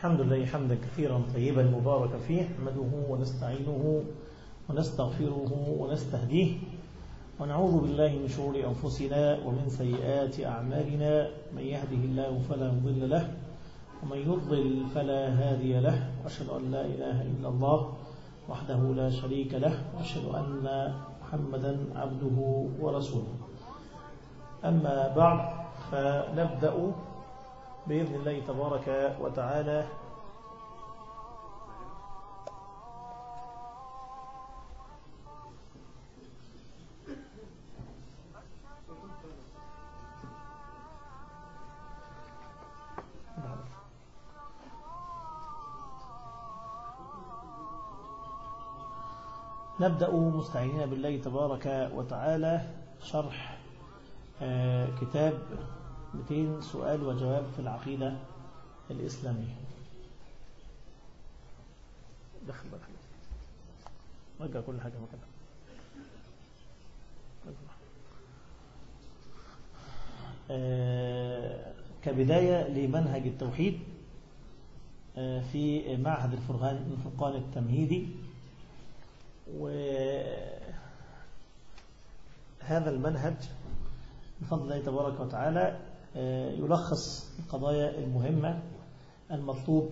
الحمد لله حمدا كثيرا طيبا مباركا فيه نحمده ونستعينه ونستغفره ونستهديه ونعوذ بالله من شرور أنفسنا ومن سيئات أعمالنا من يهده الله فلا مضل له ومن يضلل فلا هادي له وأشهد أن لا إله إلا الله وحده لا شريك له وأشهد أن محمدا عبده ورسوله أما بعد فنبدأ بإذن الله تبارك وتعالى نبدأ مستعينين بالله تبارك وتعالى شرح كتاب 200 سؤال وجواب في العقيدة الإسلامية دخل بقى رجع كل حاجة مكانها كبداية لمنهج التوحيد في معهد الفرقان الفرقان التمهيدي وهذا المنهج بفضل الله تبارك وتعالى يلخص القضايا المهمة المطلوب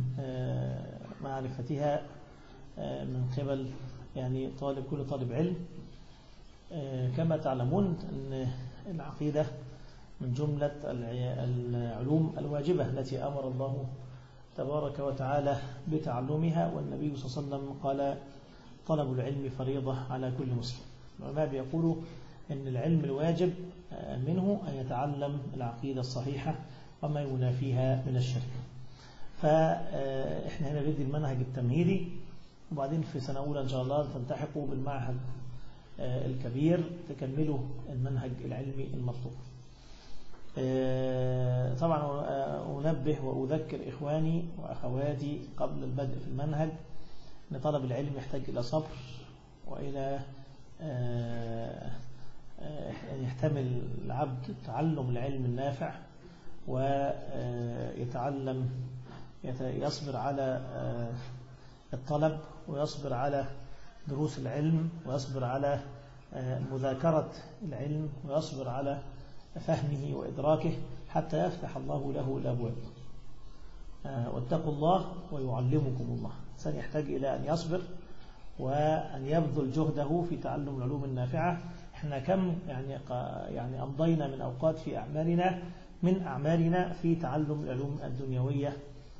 معرفتها من قبل يعني طالب كل طالب علم كما تعلمون أن العقيدة من جملة العلوم الواجبة التي أمر الله تبارك وتعالى بتعلمها والنبي صلى الله عليه وسلم قال طلب العلم فريضة على كل مسلم العلماء بيقولوا أن العلم الواجب منه أن يتعلم العقيدة الصحيحة وما ينافيها من الشرك فإحنا هنا بدي المنهج التمهيدي وبعدين في سنة أولى إن شاء الله تلتحقوا بالمعهد الكبير تكملوا المنهج العلمي المطلوب طبعا أنبه وأذكر إخواني وأخواتي قبل البدء في المنهج أن طلب العلم يحتاج إلى صبر وإلى يحتمل العبد تعلم العلم النافع ويتعلم يصبر على الطلب ويصبر على دروس العلم ويصبر على مذاكرة العلم ويصبر على فهمه وإدراكه حتى يفتح الله له الأبواب واتقوا الله ويعلمكم الله الإنسان يحتاج إلى أن يصبر وأن يبذل جهده في تعلم العلوم النافعة احنا كم يعني يعني أمضينا من أوقات في أعمالنا من أعمالنا في تعلم العلوم الدنيوية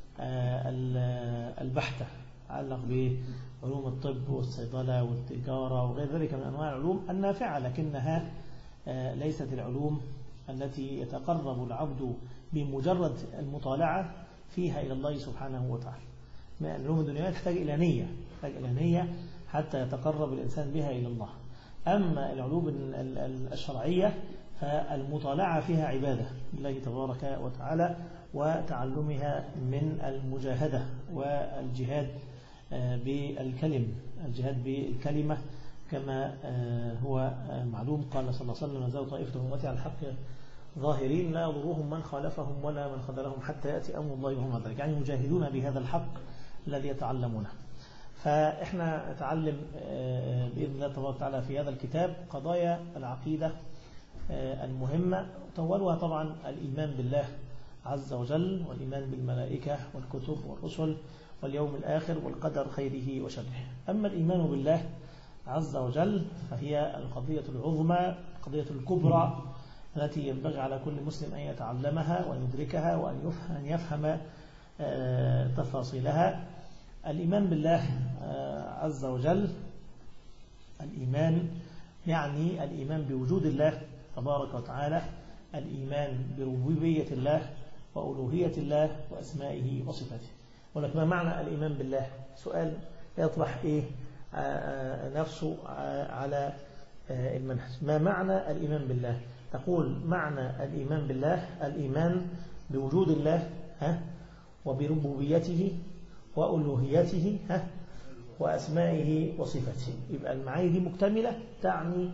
البحتة تعلق بعلوم الطب والصيدلة والتجارة وغير ذلك من أنواع العلوم النافعة لكنها ليست العلوم التي يتقرب العبد بمجرد المطالعة فيها إلى الله سبحانه وتعالى العلوم الدنيوية تحتاج إلى نية تحتاج إلى نية حتى يتقرب الإنسان بها إلى الله أما العلوم الشرعية فالمطالعة فيها عبادة لله تبارك وتعالى وتعلمها من المجاهدة والجهاد بالكلم الجهاد بالكلمة كما هو معلوم قال صلى الله عليه وسلم نزل طائفة من أمتي على الحق ظاهرين لا يضرهم من خالفهم ولا من خذلهم حتى يأتي أمر الله وهم ذلك يعني مجاهدون بهذا الحق الذي يتعلمونه فإحنا نتعلم بإذن الله تبارك وتعالى في هذا الكتاب قضايا العقيدة المهمة تولها طبعا الإيمان بالله عز وجل والإيمان بالملائكة والكتب والرسل واليوم الآخر والقدر خيره وشره أما الإيمان بالله عز وجل فهي القضية العظمى القضية الكبرى التي ينبغي على كل مسلم أن يتعلمها وأن يدركها وأن يفهم, أن يفهم تفاصيلها الإيمان بالله عز وجل الإيمان يعني الإيمان بوجود الله تبارك وتعالى الإيمان بربوبية الله وألوهية الله وأسمائه وصفاته ولك ما معنى الإيمان بالله سؤال يطرح إيه نفسه على المنهج ما معنى الإيمان بالله تقول معنى الإيمان بالله الإيمان بوجود الله ها وبربوبيته وألوهيته ها وأسمائه وصفاته يبقى المعاني دي مكتملة تعني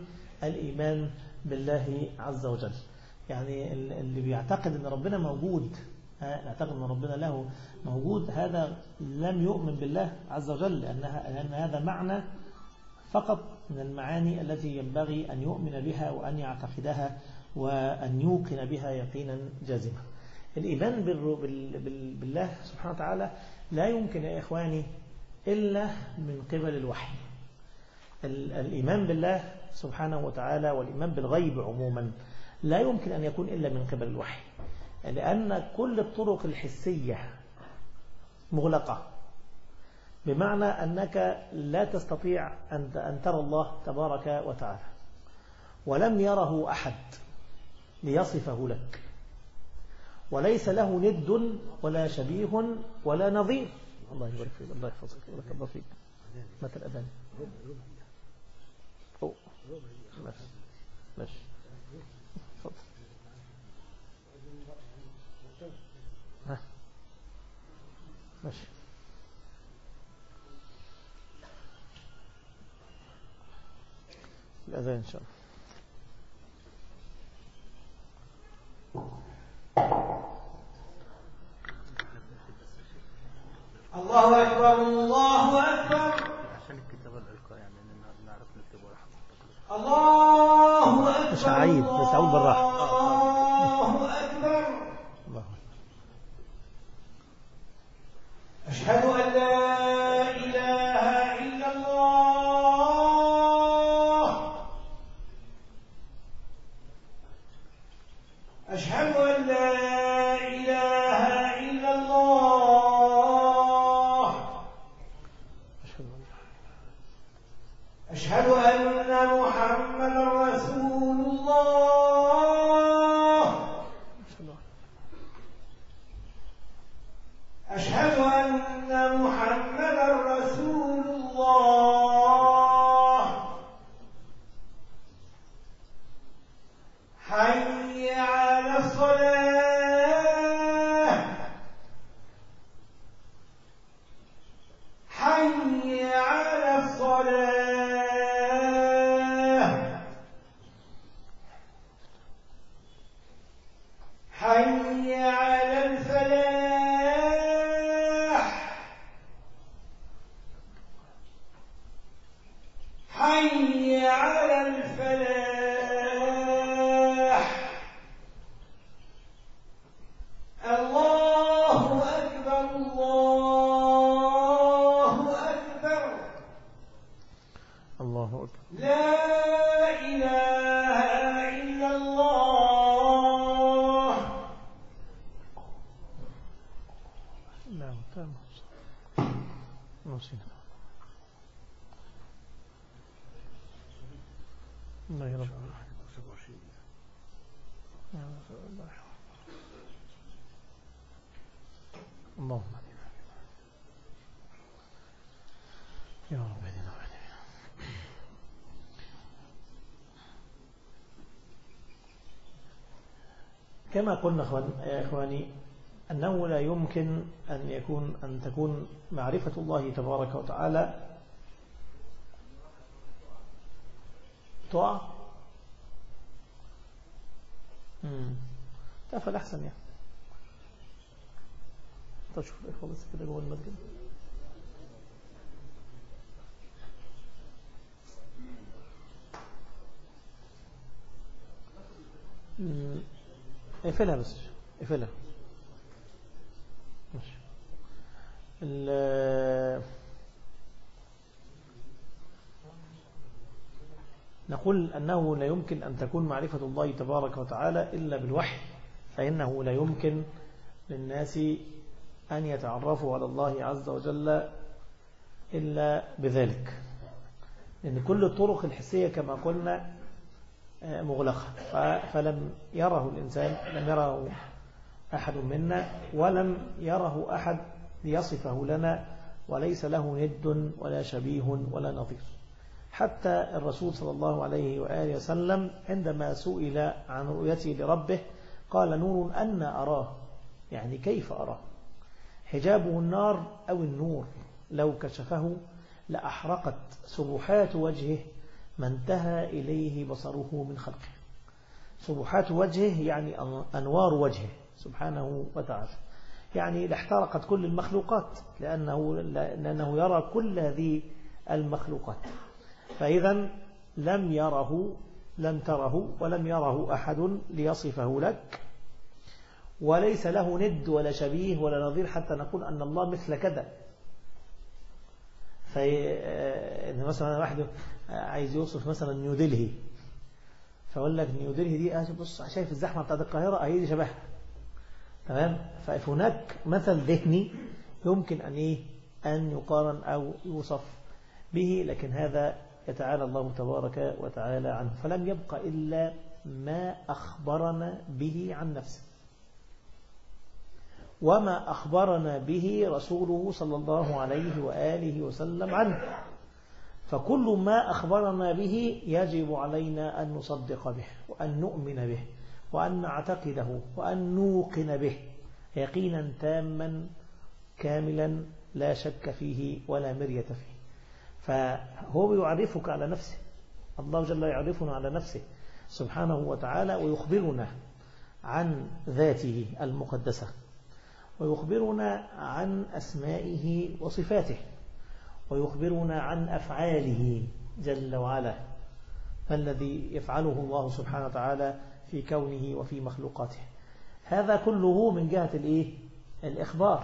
الإيمان بالله عز وجل يعني اللي بيعتقد أن ربنا موجود نعتقد أن ربنا له موجود هذا لم يؤمن بالله عز وجل لأنها لأن هذا معنى فقط من المعاني التي ينبغي أن يؤمن بها وأن يعتقدها وأن يوقن بها يقينا جازما الإيمان بالله سبحانه وتعالى لا يمكن يا إخواني إلا من قبل الوحي الإيمان بالله سبحانه وتعالى والإيمان بالغيب عموما لا يمكن أن يكون إلا من قبل الوحي لأن كل الطرق الحسية مغلقة بمعنى أنك لا تستطيع أن ترى الله تبارك وتعالى ولم يره أحد ليصفه لك وليس له ند ولا شبيه ولا نظير الله يبارك فيك الله يحفظك بارك الله فيك متى الأذان أوه. ماشي ماشي ها ماشي الأذان إن شاء الله الله أكبر الله أكبر عشان الكتاب الإلقاء يعني نعرف نكتب ولا الله أكبر مش هعيد بس أقول بالراحة الله أكبر الله أشهد أن لا إله إلا الله أشهد أن لا إله إلا الله أشهد أن أشهد أن محمدا رسول الله أشهد أن أشهد أن محمدا رسول الله حي على الصلاة حي على الصلاة حي على الفلاح حي على الفلاح الله أكبر الله أكبر الله أكبر لا إله إلا الله نعم تمام نسينا الله يا رب اللهم اهدنا يا رب اهدنا واهدنا كما قلنا أخوان- يا إخواني أنه لا يمكن أن يكون أن تكون معرفة الله تبارك وتعالى تقع امم تقفل أحسن يعني طيب شوف الإخوة بس كده جوه المسجد مم. اقفلها بس اقفلها ماشي ال- نقول أنه لا يمكن أن تكون معرفة الله تبارك وتعالى إلا بالوحي فإنه لا يمكن للناس أن يتعرفوا على الله عز وجل إلا بذلك لأن كل الطرق الحسية كما قلنا آه، مغلقة ف- فلم يره الإنسان لم يره أحد منا ولم يره أحد ليصفه لنا وليس له ند ولا شبيه ولا نظير حتى الرسول صلى الله عليه وآله وسلم عندما سئل عن رؤيته لربه قال نور أن أراه يعني كيف أراه حجابه النار أو النور لو كشفه لأحرقت سبحات وجهه ما انتهى إليه بصره من خلقه سبحات وجهه يعني أنوار وجهه سبحانه وتعالى يعني لاحترقت كل المخلوقات لأنه, لأنه يرى كل هذه المخلوقات فإذا لم يره لم تره ولم يره أحد ليصفه لك وليس له ند ولا شبيه ولا نظير حتى نقول أن الله مثل كذا في مثلا واحد عايز يوصف مثلا نيودلهي فأقول لك نيودلهي دي بص شايف الزحمة بتاعت القاهرة أهي دي شبهها تمام فهناك مثل ذهني يمكن أن إيه أن يقارن أو يوصف به لكن هذا يتعالى الله تبارك وتعالى عنه فلم يبق إلا ما أخبرنا به عن نفسه وما أخبرنا به رسوله صلى الله عليه وآله وسلم عنه فكل ما أخبرنا به يجب علينا أن نصدق به وأن نؤمن به وأن نعتقده وأن نوقن به يقينا تاما كاملا لا شك فيه ولا مرية فيه فهو يعرفك على نفسه الله جل يعرفنا على نفسه سبحانه وتعالى ويخبرنا عن ذاته المقدسة ويخبرنا عن أسمائه وصفاته ويخبرنا عن أفعاله جل وعلا ما الذي يفعله الله سبحانه وتعالى في كونه وفي مخلوقاته هذا كله من جهة الإيه؟ الإخبار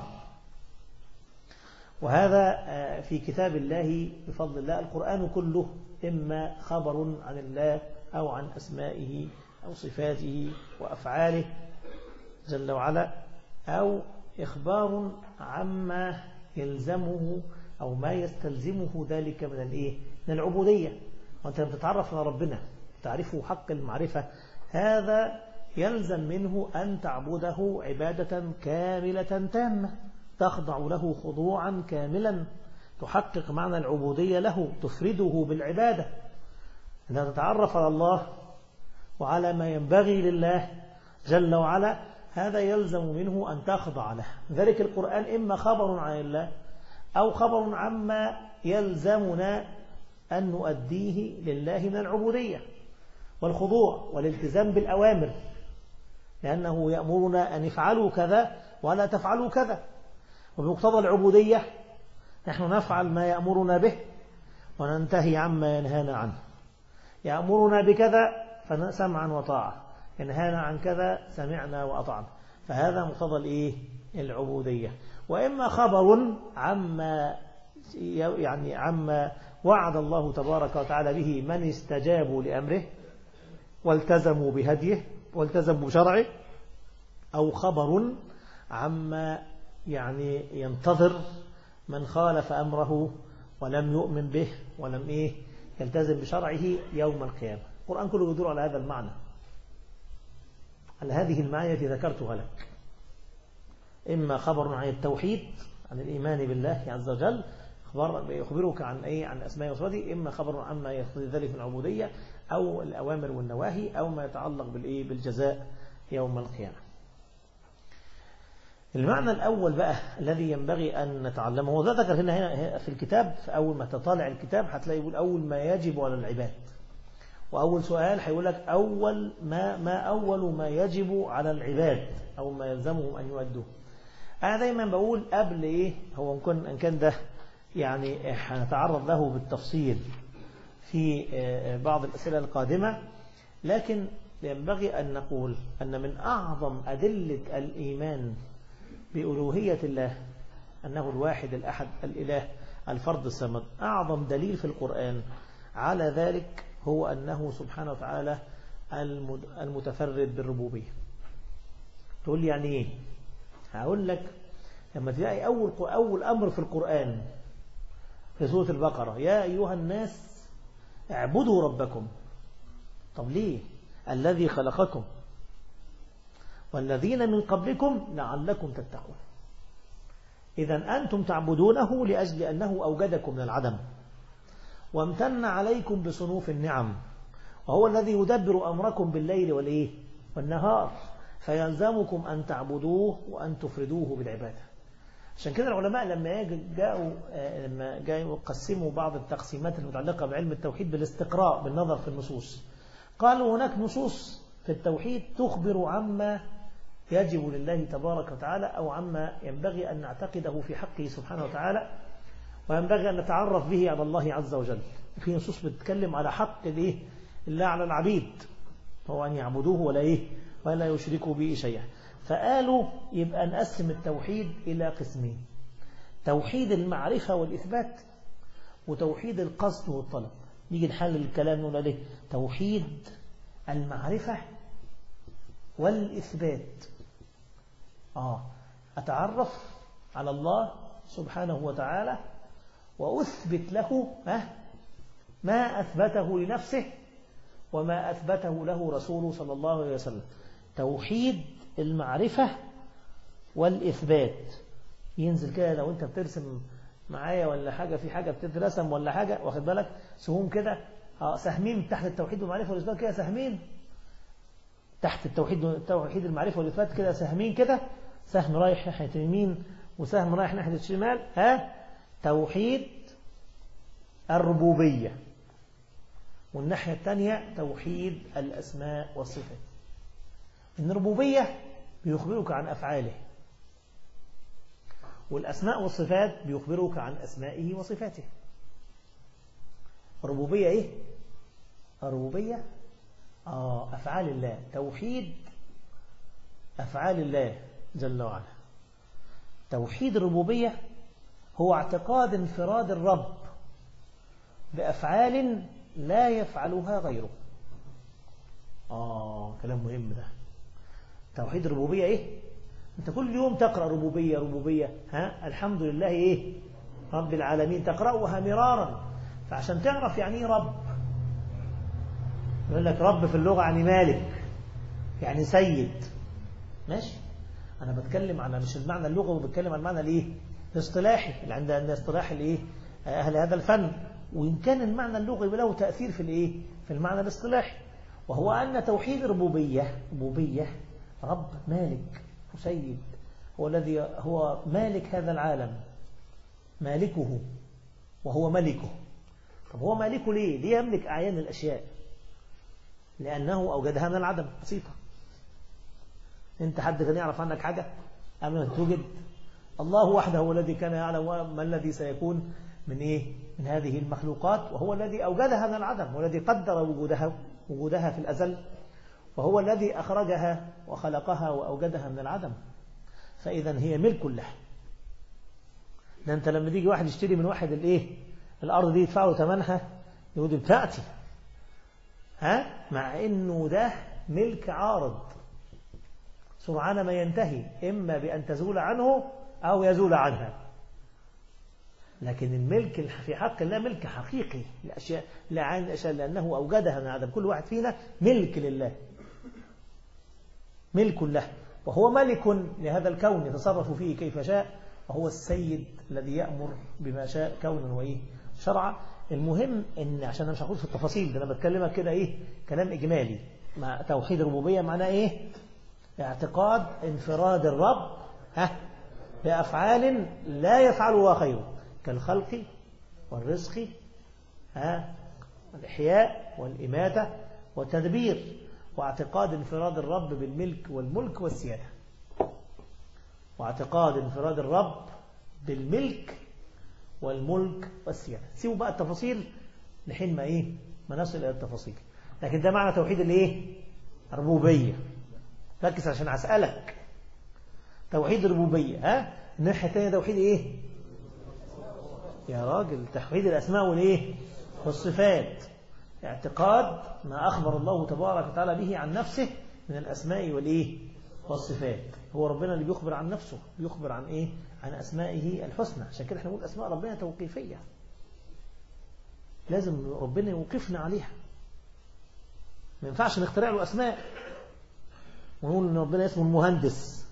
وهذا في كتاب الله بفضل الله القرآن كله إما خبر عن الله أو عن أسمائه أو صفاته وأفعاله جل وعلا أو إخبار عما يلزمه أو ما يستلزمه ذلك من الإيه؟ من العبودية وأنت لما تتعرف على ربنا تعرفه حق المعرفة هذا يلزم منه أن تعبده عبادة كاملة تامة تخضع له خضوعا كاملا تحقق معنى العبودية له تفرده بالعبادة أنها تتعرف على الله وعلى ما ينبغي لله جل وعلا هذا يلزم منه أن تخضع له ذلك القرآن إما خبر عن الله أو خبر عما يلزمنا أن نؤديه لله من العبودية والخضوع والالتزام بالأوامر لأنه يأمرنا أن يفعلوا كذا ولا تفعلوا كذا وبمقتضى العبودية نحن نفعل ما يأمرنا به وننتهي عما ينهانا عنه يأمرنا بكذا فسمعا وطاعة ينهانا عن كذا سمعنا وأطعنا فهذا مقتضى الإيه؟ العبودية وإما خبر عما يعني عما وعد الله تبارك وتعالى به من استجابوا لأمره والتزموا بهديه والتزموا بشرعه أو خبر عما يعني ينتظر من خالف أمره ولم يؤمن به ولم إيه يلتزم بشرعه يوم القيامة القرآن كله يدور على هذا المعنى على هذه المعاني التي ذكرتها لك إما خبر عن التوحيد عن الإيمان بالله عز وجل يخبرك عن أي عن أسماء وصفاته إما خبر عما يقتضي ذلك من العبودية أو الأوامر والنواهي أو ما يتعلق بالإيه بالجزاء يوم القيامة المعنى الأول بقى الذي ينبغي أن نتعلمه وده ذكر هنا, هنا في الكتاب في أول ما تطالع الكتاب هتلاقي يقول أول ما يجب على العباد وأول سؤال هيقول لك أول ما ما أول ما يجب على العباد أو ما يلزمهم أن يؤدوه أنا دايما بقول قبل إيه هو إن كان إن كان ده يعني هنتعرض له بالتفصيل في بعض الأسئلة القادمة لكن ينبغي أن نقول أن من أعظم أدلة الإيمان بألوهية الله أنه الواحد الأحد الإله الفرد الصمد أعظم دليل في القرآن على ذلك هو أنه سبحانه وتعالى المتفرد بالربوبية تقول لي يعني إيه هقول لك لما تلاقي أول, أول أمر في القرآن في سورة البقرة يا أيها الناس اعبدوا ربكم طب ليه الذي خلقكم والذين من قبلكم لعلكم تتقون إذا أنتم تعبدونه لأجل أنه أوجدكم من العدم وامتن عليكم بصنوف النعم وهو الذي يدبر أمركم بالليل والإيه والنهار فيلزمكم أن تعبدوه وأن تفردوه بالعبادة عشان كده العلماء لما جاءوا لما جاءوا يقسموا بعض التقسيمات المتعلقة بعلم التوحيد بالاستقراء بالنظر في النصوص قالوا هناك نصوص في التوحيد تخبر عما يجب لله تبارك وتعالى أو عما ينبغي أن نعتقده في حقه سبحانه وتعالى وينبغي أن نتعرف به على الله عز وجل في نصوص بتتكلم على حق الإيه الله على العبيد هو أن يعبدوه ولا إيه ولا يشركوا به شيئا فقالوا يبقى نقسم التوحيد إلى قسمين توحيد المعرفة والإثبات وتوحيد القصد والطلب نيجي نحلل الكلام نقول عليه توحيد المعرفة والإثبات آه أتعرف على الله سبحانه وتعالى وأثبت له ما أثبته لنفسه وما أثبته له رسوله صلى الله عليه وسلم توحيد المعرفة والإثبات ينزل كده لو أنت بترسم معايا ولا حاجة في حاجة بتترسم ولا حاجة واخد بالك سهوم كده اه سهمين تحت التوحيد والمعرفة والإثبات كده سهمين تحت التوحيد توحيد المعرفة والإثبات كده سهمين كده سهم رايح ناحية اليمين وسهم رايح ناحية الشمال ها توحيد الربوبية والناحية الثانية توحيد الأسماء والصفات إن الربوبية بيخبرك عن أفعاله والأسماء والصفات بيخبرك عن أسمائه وصفاته الربوبية إيه؟ الربوبية آه أفعال الله توحيد أفعال الله جل وعلا توحيد الربوبية هو اعتقاد انفراد الرب بأفعال لا يفعلها غيره آه كلام مهم ده توحيد الربوبية إيه أنت كل يوم تقرأ ربوبية ربوبية ها الحمد لله إيه رب العالمين تقرأها مرارا فعشان تعرف يعني إيه رب يقول لك رب في اللغة يعني مالك يعني سيد ماشي أنا بتكلم على مش المعنى اللغوي بتكلم عن المعنى الإيه الاصطلاحي اللي عند الاصطلاح الإيه أهل هذا الفن وإن كان المعنى اللغوي له تأثير في الإيه في المعنى الاصطلاحي وهو أن توحيد الربوبية ربوبية رب مالك سيد هو الذي هو مالك هذا العالم مالكه وهو ملكه طب هو مالكه ليه ليه يملك أعيان الأشياء لأنه أوجدها من العدم بسيطة أنت حد كان يعرف عنك حاجة قبل ما توجد الله وحده هو الذي كان يعلم ما الذي سيكون من إيه من هذه المخلوقات وهو الذي أوجدها من العدم والذي قدر وجودها وجودها في الأزل وهو الذي أخرجها وخلقها وأوجدها من العدم فإذا هي ملك له ده أنت لما تيجي واحد يشتري من واحد الإيه الأرض دي يدفع له ثمنها يقول دي بتاعتي ها مع إنه ده ملك عارض سرعان ما ينتهي إما بأن تزول عنه أو يزول عنها لكن الملك في حق الله ملك حقيقي لأشياء لا عين الأشياء لأنه أوجدها من عدم كل واحد فينا ملك لله ملك له وهو ملك لهذا الكون يتصرف فيه كيف شاء وهو السيد الذي يأمر بما شاء كونا وإيه شرعا المهم ان عشان انا مش هقول في التفاصيل ده انا بتكلمك كده ايه كلام اجمالي مع توحيد الربوبيه معناه ايه اعتقاد انفراد الرب ها بافعال لا يفعلها غيره كالخلق والرزق ها الإحياء والإماتة والتدبير واعتقاد انفراد الرب بالملك والملك والسيادة واعتقاد انفراد الرب بالملك والملك والسيادة سيبوا بقى التفاصيل لحين ما إيه ما نصل إلى التفاصيل لكن ده معنى توحيد الإيه الربوبية ركز عشان أسألك توحيد الربوبية ها الناحية الثانية توحيد إيه يا راجل توحيد الأسماء والإيه والصفات اعتقاد ما أخبر الله تبارك وتعالى به عن نفسه من الأسماء والإيه والصفات هو ربنا اللي بيخبر عن نفسه بيخبر عن إيه عن أسمائه الحسنى عشان كده احنا نقول أسماء ربنا توقيفية لازم ربنا يوقفنا عليها ما ينفعش نخترع له أسماء ونقول إن ربنا اسمه المهندس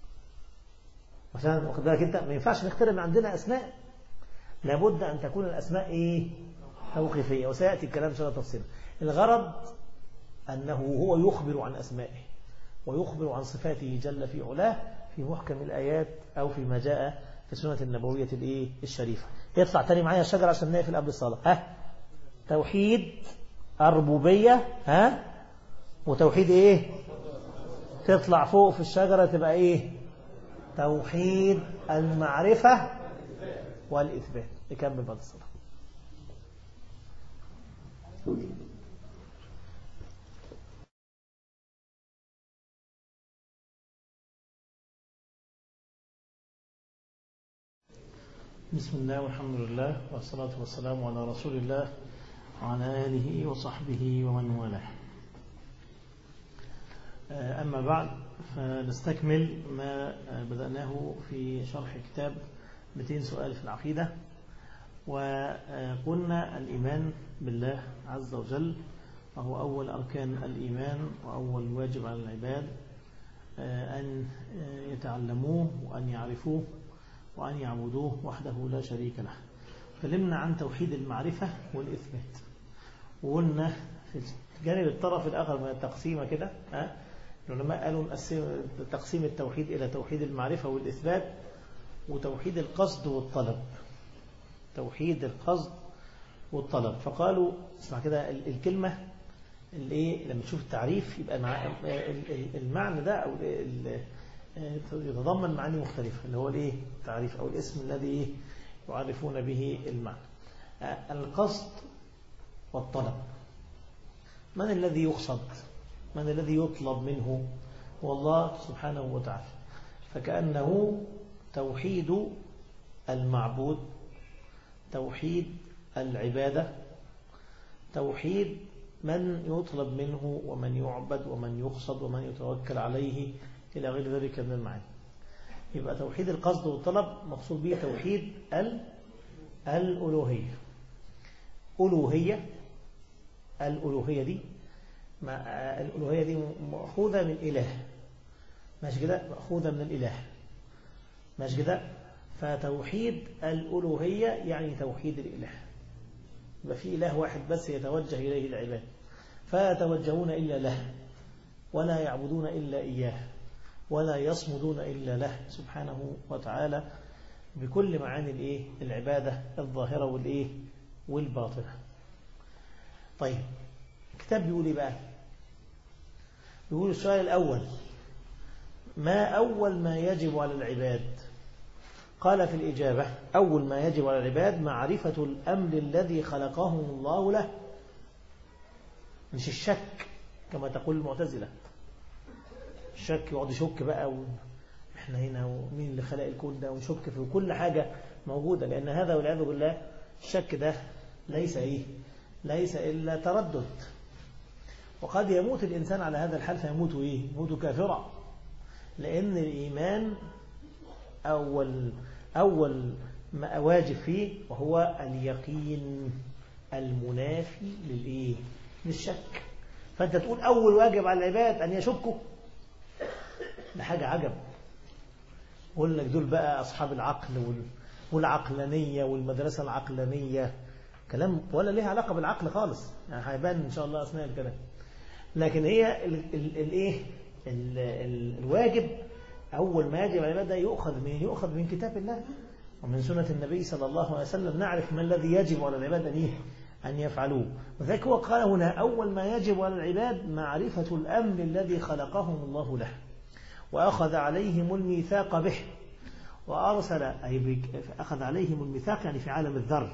عشان واخد بالك أنت ما ينفعش نخترع من عندنا أسماء لابد أن تكون الأسماء إيه توقيفية وسيأتي الكلام إن شاء الله تفصيلا الغرض أنه هو يخبر عن أسمائه ويخبر عن صفاته جل في علاه في محكم الآيات أو فيما جاء في السنة النبوية الإيه الشريفة يطلع تاني معايا الشجرة عشان نقفل قبل الصلاة ها توحيد الربوبية ها وتوحيد إيه تطلع فوق في الشجرة تبقى إيه توحيد المعرفة والإثبات نكمل بعد الصلاة بسم الله والحمد لله والصلاة والسلام على رسول الله وعلى آله وصحبه ومن والاه أما بعد فنستكمل ما بدأناه في شرح كتاب 200 سؤال في العقيدة وقلنا الإيمان بالله عز وجل وهو أول أركان الإيمان وأول واجب على العباد أن يتعلموه وأن يعرفوه وأن يعبدوه وحده لا شريك له تكلمنا عن توحيد المعرفة والإثبات وقلنا في جانب الطرف الآخر من التقسيمة كده ها العلماء قالوا نقسم تقسيم التوحيد إلى توحيد المعرفة والإثبات وتوحيد القصد والطلب توحيد القصد والطلب فقالوا اسمع كده الكلمة الايه لما تشوف التعريف يبقى المعنى ده او يتضمن معاني مختلفة اللي هو الايه التعريف او الاسم الذي ايه يعرفون به المعنى القصد والطلب من الذي يقصد من الذي يطلب منه هو الله سبحانه وتعالى فكأنه توحيد المعبود توحيد العبادة توحيد من يطلب منه ومن يعبد ومن يقصد ومن يتوكل عليه إلى غير ذلك من المعاني يبقى توحيد القصد والطلب مقصود به توحيد الألوهية ألوهية الألوهية دي الألوهية دي مأخوذة من إله ماشي كده مأخوذة من الإله ماشي كده فتوحيد الألوهية يعني توحيد الإله يبقى في إله واحد بس يتوجه إليه العباد فيتوجهون إلا له ولا يعبدون إلا إياه ولا يصمدون إلا له سبحانه وتعالى بكل معاني الإيه العبادة الظاهرة والإيه والباطنة طيب الكتاب بيقول إيه بقى بيقول السؤال الأول ما أول ما يجب على العباد قال في الإجابة أول ما يجب على العباد معرفة الأمر الذي خلقهم الله له مش الشك كما تقول المعتزلة الشك يقعد يشك بقى و... احنا هنا ومين اللي خلق الكون ده ونشك في كل حاجة موجودة لأن هذا والعياذ بالله الشك ده ليس إيه ليس إلا تردد وقد يموت الإنسان على هذا الحال فيموت إيه يموت كافرا لأن الإيمان أول أول ما واجب فيه وهو اليقين المنافي للإيه للشك فأنت تقول أول واجب على العباد أن يشكوا ده حاجة عجب أقول لك دول بقى أصحاب العقل والعقلانية والمدرسة العقلانية كلام ولا ليها علاقة بالعقل خالص يعني هيبان إن شاء الله أثناء الكلام لكن هي الايه الواجب أول ما يجب على العبادة يؤخذ من يؤخذ من كتاب الله ومن سنة النبي صلى الله عليه وسلم نعرف ما الذي يجب على العباد أن أن يفعلوه وذلك هو قال هنا أول ما يجب على العباد معرفة الأمر الذي خلقهم الله له وأخذ عليهم الميثاق به وأرسل أي أخذ عليهم الميثاق يعني في عالم الذر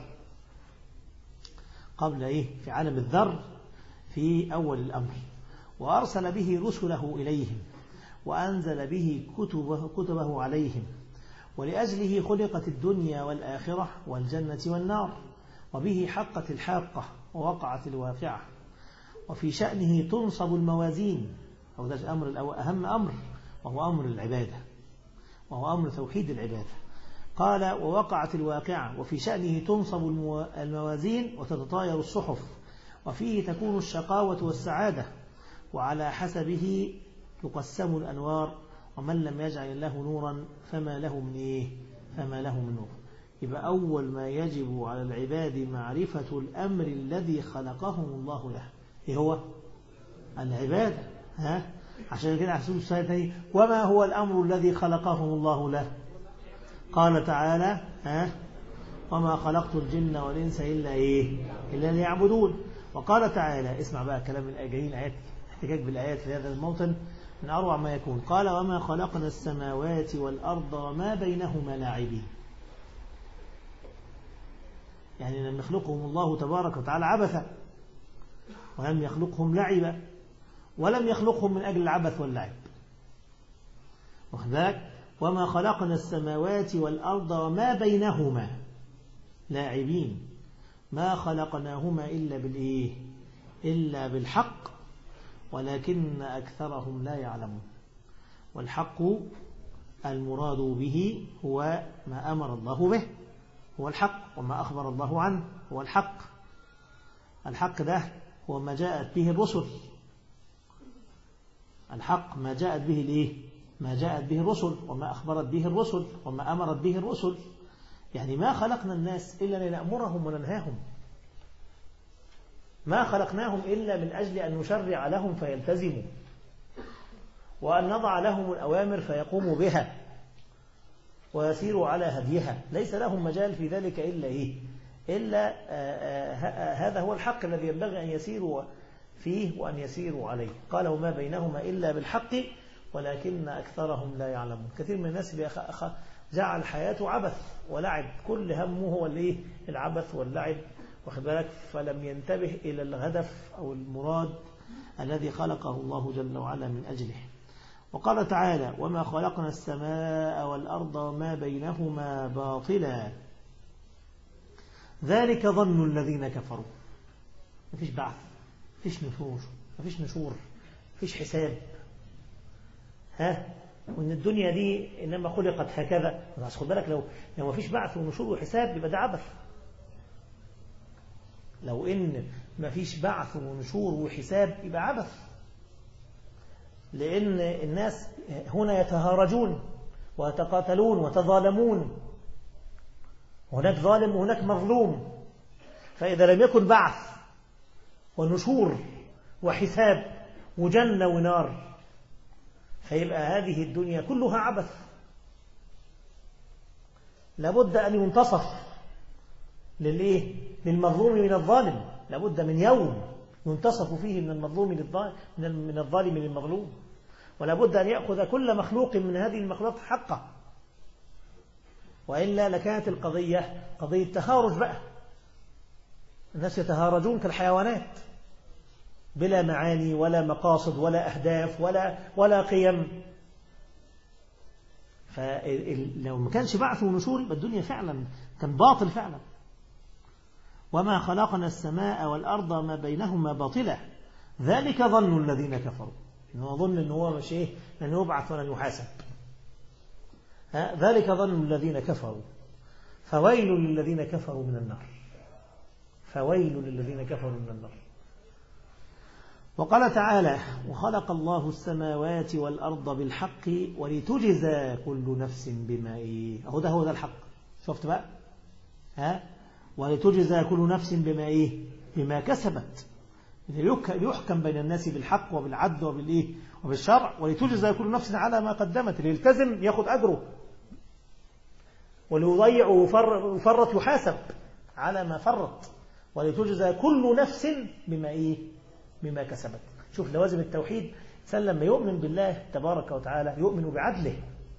قبل إيه في عالم الذر في أول الأمر وأرسل به رسله إليهم وأنزل به كتبه, كتبه عليهم ولأجله خلقت الدنيا والآخرة والجنة والنار وبه حقت الحاقة ووقعت الواقعة وفي شأنه تنصب الموازين أو ده الأمر الأول أهم أمر وهو أمر العبادة وهو أمر توحيد العبادة قال ووقعت الواقعة وفي شأنه تنصب الموازين وتتطاير الصحف وفيه تكون الشقاوة والسعادة وعلى حسبه تقسم الأنوار ومن لم يجعل الله نورا فما له من إيه فما له من نور يبقى أول ما يجب على العباد معرفة الأمر الذي خلقهم الله له إيه هو العبادة ها عشان كده حسوس السؤال الثاني وما هو الأمر الذي خلقهم الله له قال تعالى ها وما خلقت الجن والإنس إلا إيه إلا ليعبدون وقال تعالى اسمع بقى كلام الآيات احتجاج بالآيات في هذا الموطن من أروع ما يكون قال وما خلقنا السماوات والأرض وما بينهما لاعبين يعني لم يخلقهم الله تبارك وتعالى عبثا ولم يخلقهم لعبا ولم يخلقهم من أجل العبث واللعب وذلك وما خلقنا السماوات والأرض وما بينهما لاعبين ما خلقناهما إلا بالإيه إلا بالحق ولكن أكثرهم لا يعلمون والحق المراد به هو ما أمر الله به هو الحق وما أخبر الله عنه هو الحق الحق ده هو ما جاءت به الرسل الحق ما جاءت به الايه ما جاءت به الرسل وما أخبرت به الرسل وما أمرت به الرسل يعني ما خلقنا الناس إلا لنأمرهم وننهاهم ما خلقناهم إلا من أجل أن نشرع لهم فيلتزموا وأن نضع لهم الأوامر فيقوموا بها ويسيروا على هديها ليس لهم مجال في ذلك إلا إيه إلا هذا هو الحق الذي ينبغي أن يسيروا فيه وأن يسيروا عليه قال وما بينهما إلا بالحق ولكن أكثرهم لا يعلمون كثير من الناس جعل حياته عبث ولعب كل همه هو الايه العبث واللعب واخد بالك فلم ينتبه إلى الهدف أو المراد الذي خلقه الله جل وعلا من أجله وقال تعالى وما خلقنا السماء والأرض وما بينهما باطلا ذلك ظن الذين كفروا مفيش بعث مفيش نشور مفيش نشور مفيش حساب ها وان الدنيا دي انما خلقت هكذا بس خد بالك لو لو مفيش بعث ونشور وحساب يبقى ده عبث لو ان مفيش بعث ونشور وحساب يبقى عبث لان الناس هنا يتهارجون ويتقاتلون وتظالمون هناك ظالم وهناك مظلوم فإذا لم يكن بعث ونشور وحساب وجنة ونار فيبقى هذه الدنيا كلها عبث لابد أن ينتصف للإيه؟ للمظلوم من الظالم لابد من يوم ينتصف فيه من المظلوم من الظالم للمظلوم ولابد أن يأخذ كل مخلوق من هذه المخلوقات حقه وإلا لكانت القضية قضية تهارج بقى الناس يتهارجون كالحيوانات بلا معاني ولا مقاصد ولا أهداف ولا ولا قيم فلو ما كانش بعث ونشور يبقى الدنيا فعلا كان باطل فعلا وما خلقنا السماء والأرض ما بينهما باطلا ذلك ظن الذين كفروا إنه ظن إن هو مش إيه لن يبعث ولن يحاسب ذلك ظن الذين كفروا فويل للذين كفروا من النار فويل للذين كفروا من النار وقال تعالى وخلق الله السماوات والأرض بالحق ولتجزى كل نفس بما إيه أهو ده هو ده الحق شفت بقى ها ولتجزى كل نفس بما إيه بما كسبت يحكم بين الناس بالحق وبالعدل وبالإيه وبالشرع ولتجزى كل نفس على ما قدمت اللي يلتزم ياخد أجره واللي يضيع وفرط يحاسب على ما فرط ولتجزى كل نفس بما إيه بما كسبت شوف لوازم التوحيد الإنسان لما يؤمن بالله تبارك وتعالى يؤمن بعدله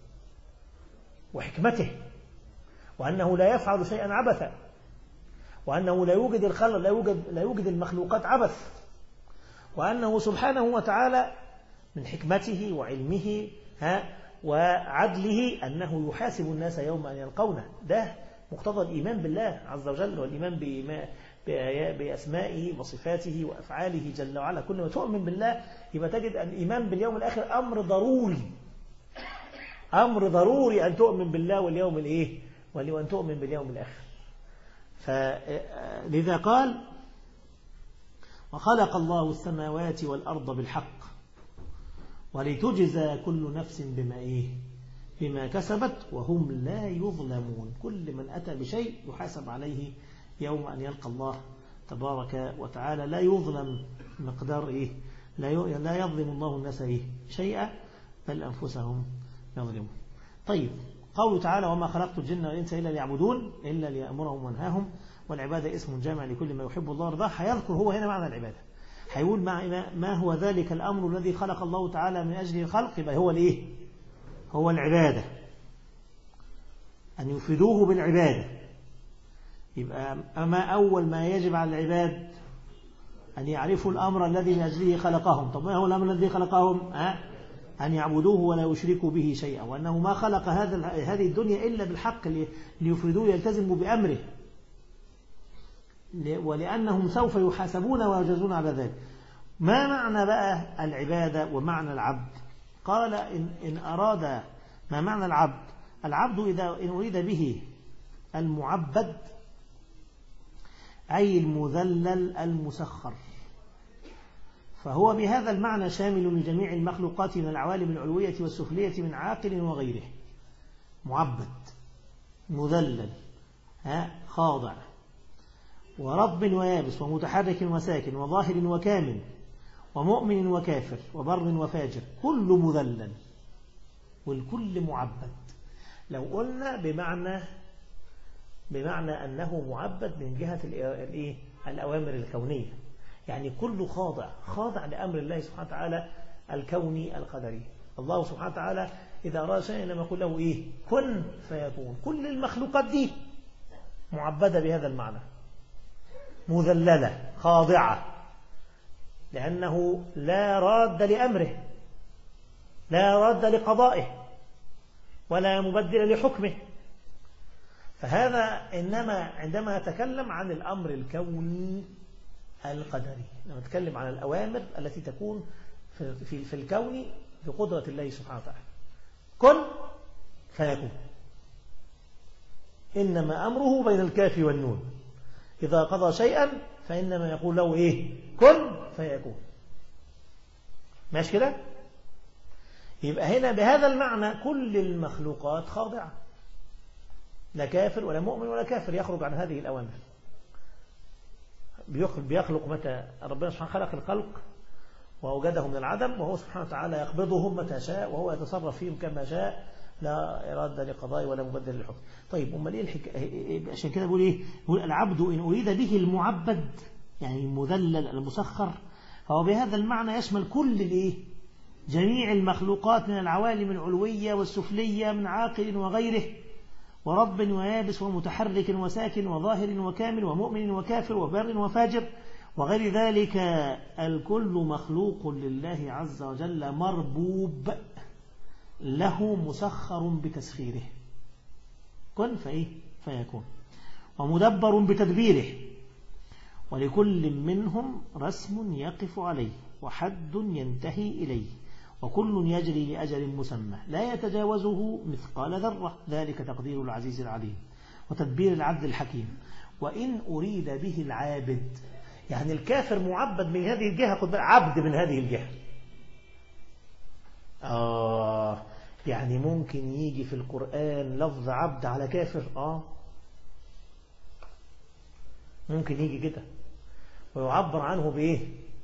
وحكمته وأنه لا يفعل شيئا عبثا وأنه لا يوجد الخلق لا يوجد لا يوجد المخلوقات عبث وأنه سبحانه وتعالى من حكمته وعلمه ها وعدله أنه يحاسب الناس يوم أن يلقونه ده مقتضى الإيمان بالله عز وجل والإيمان بأسمائه وصفاته وأفعاله جل وعلا كل ما تؤمن بالله يبقى تجد أن الإيمان باليوم الآخر أمر ضروري أمر ضروري أن تؤمن بالله واليوم الإيه وأن تؤمن باليوم الآخر فلذا قال وخلق الله السماوات والأرض بالحق ولتجزى كل نفس بما إيه بما كسبت وهم لا يظلمون كل من أتى بشيء يحاسب عليه يوم أن يلقى الله تبارك وتعالى لا يظلم مقدار إيه لا لا يظلم الله الناس إيه شيئا بل أنفسهم يظلمون طيب قوله تعالى وما خلقت الجن والإنس إلا ليعبدون إلا ليأمرهم وانهاهم والعبادة اسم جامع لكل ما يحب الله ويرضاه هيذكر هو هنا معنى العبادة هيقول ما, ما هو ذلك الأمر الذي خلق الله تعالى من أجل الخلق يبقى هو الإيه هو العبادة أن يفيدوه بالعبادة يبقى أما أول ما يجب على العباد أن يعرفوا الأمر الذي من أجله خلقهم طب ما هو الأمر الذي خلقهم أه؟ أن يعبدوه ولا يشركوا به شيئا وأنه ما خلق هذا هذه الدنيا إلا بالحق ليفردوه يلتزموا بأمره ولأنهم سوف يحاسبون ويجازون على ذلك ما معنى بقى العبادة ومعنى العبد قال إن, إن أراد ما معنى العبد العبد إذا إن أريد به المعبد أي المذلل المسخر فهو بهذا المعنى شامل لجميع المخلوقات من العوالم العلوية والسفلية من عاقل وغيره معبد مذلل ها خاضع ورب ويابس ومتحرك وساكن وظاهر وكامل ومؤمن وكافر وبر وفاجر كل مذلل والكل معبد لو قلنا بمعنى بمعنى أنه معبد من جهة الإيه؟ الأوامر الكونية يعني كل خاضع خاضع لأمر الله سبحانه وتعالى الكوني القدري الله سبحانه وتعالى إذا أراد شيئا لما يقول له إيه كن فيكون كل المخلوقات دي معبدة بهذا المعنى مذللة خاضعة لأنه لا راد لأمره لا راد لقضائه ولا مبدل لحكمه فهذا إنما عندما يتكلم عن الأمر الكوني القدري لما نتكلم عن الأوامر التي تكون في, في, في الكون بقدرة الله سبحانه وتعالى كن فيكون إنما أمره بين الكاف والنون إذا قضى شيئا فإنما يقول له إيه كن فيكون ماشي كده يبقى هنا بهذا المعنى كل المخلوقات خاضعة لا كافر ولا مؤمن ولا كافر يخرج عن هذه الأوامر بيخلق متى ربنا سبحانه خلق الخلق وأوجده من العدم وهو سبحانه وتعالى يقبضهم متى شاء وهو يتصرف فيهم كما شاء لا إرادة لقضاء ولا مبدل للحكم طيب أمال إيه الحكاية عشان كده بيقول إيه بيقول العبد إن أريد به المعبد يعني المذلل المسخر فهو بهذا المعنى يشمل كل الإيه جميع المخلوقات من العوالم العلوية والسفلية من عاقل وغيره ورب ويابس ومتحرك وساكن وظاهر وكامل ومؤمن وكافر وبر وفاجر وغير ذلك الكل مخلوق لله عز وجل مربوب له مسخر بتسخيره كن فإيه فيكون ومدبر بتدبيره ولكل منهم رسم يقف عليه وحد ينتهي إليه وكل يجري لأجل مسمى لا يتجاوزه مثقال ذرة ذلك تقدير العزيز العليم وتدبير العبد الحكيم وإن أريد به العابد يعني الكافر معبد من هذه الجهة خد عبد من هذه الجهة آه يعني ممكن يجي في القرآن لفظ عبد على كافر آه ممكن يجي كده ويعبر عنه بإيه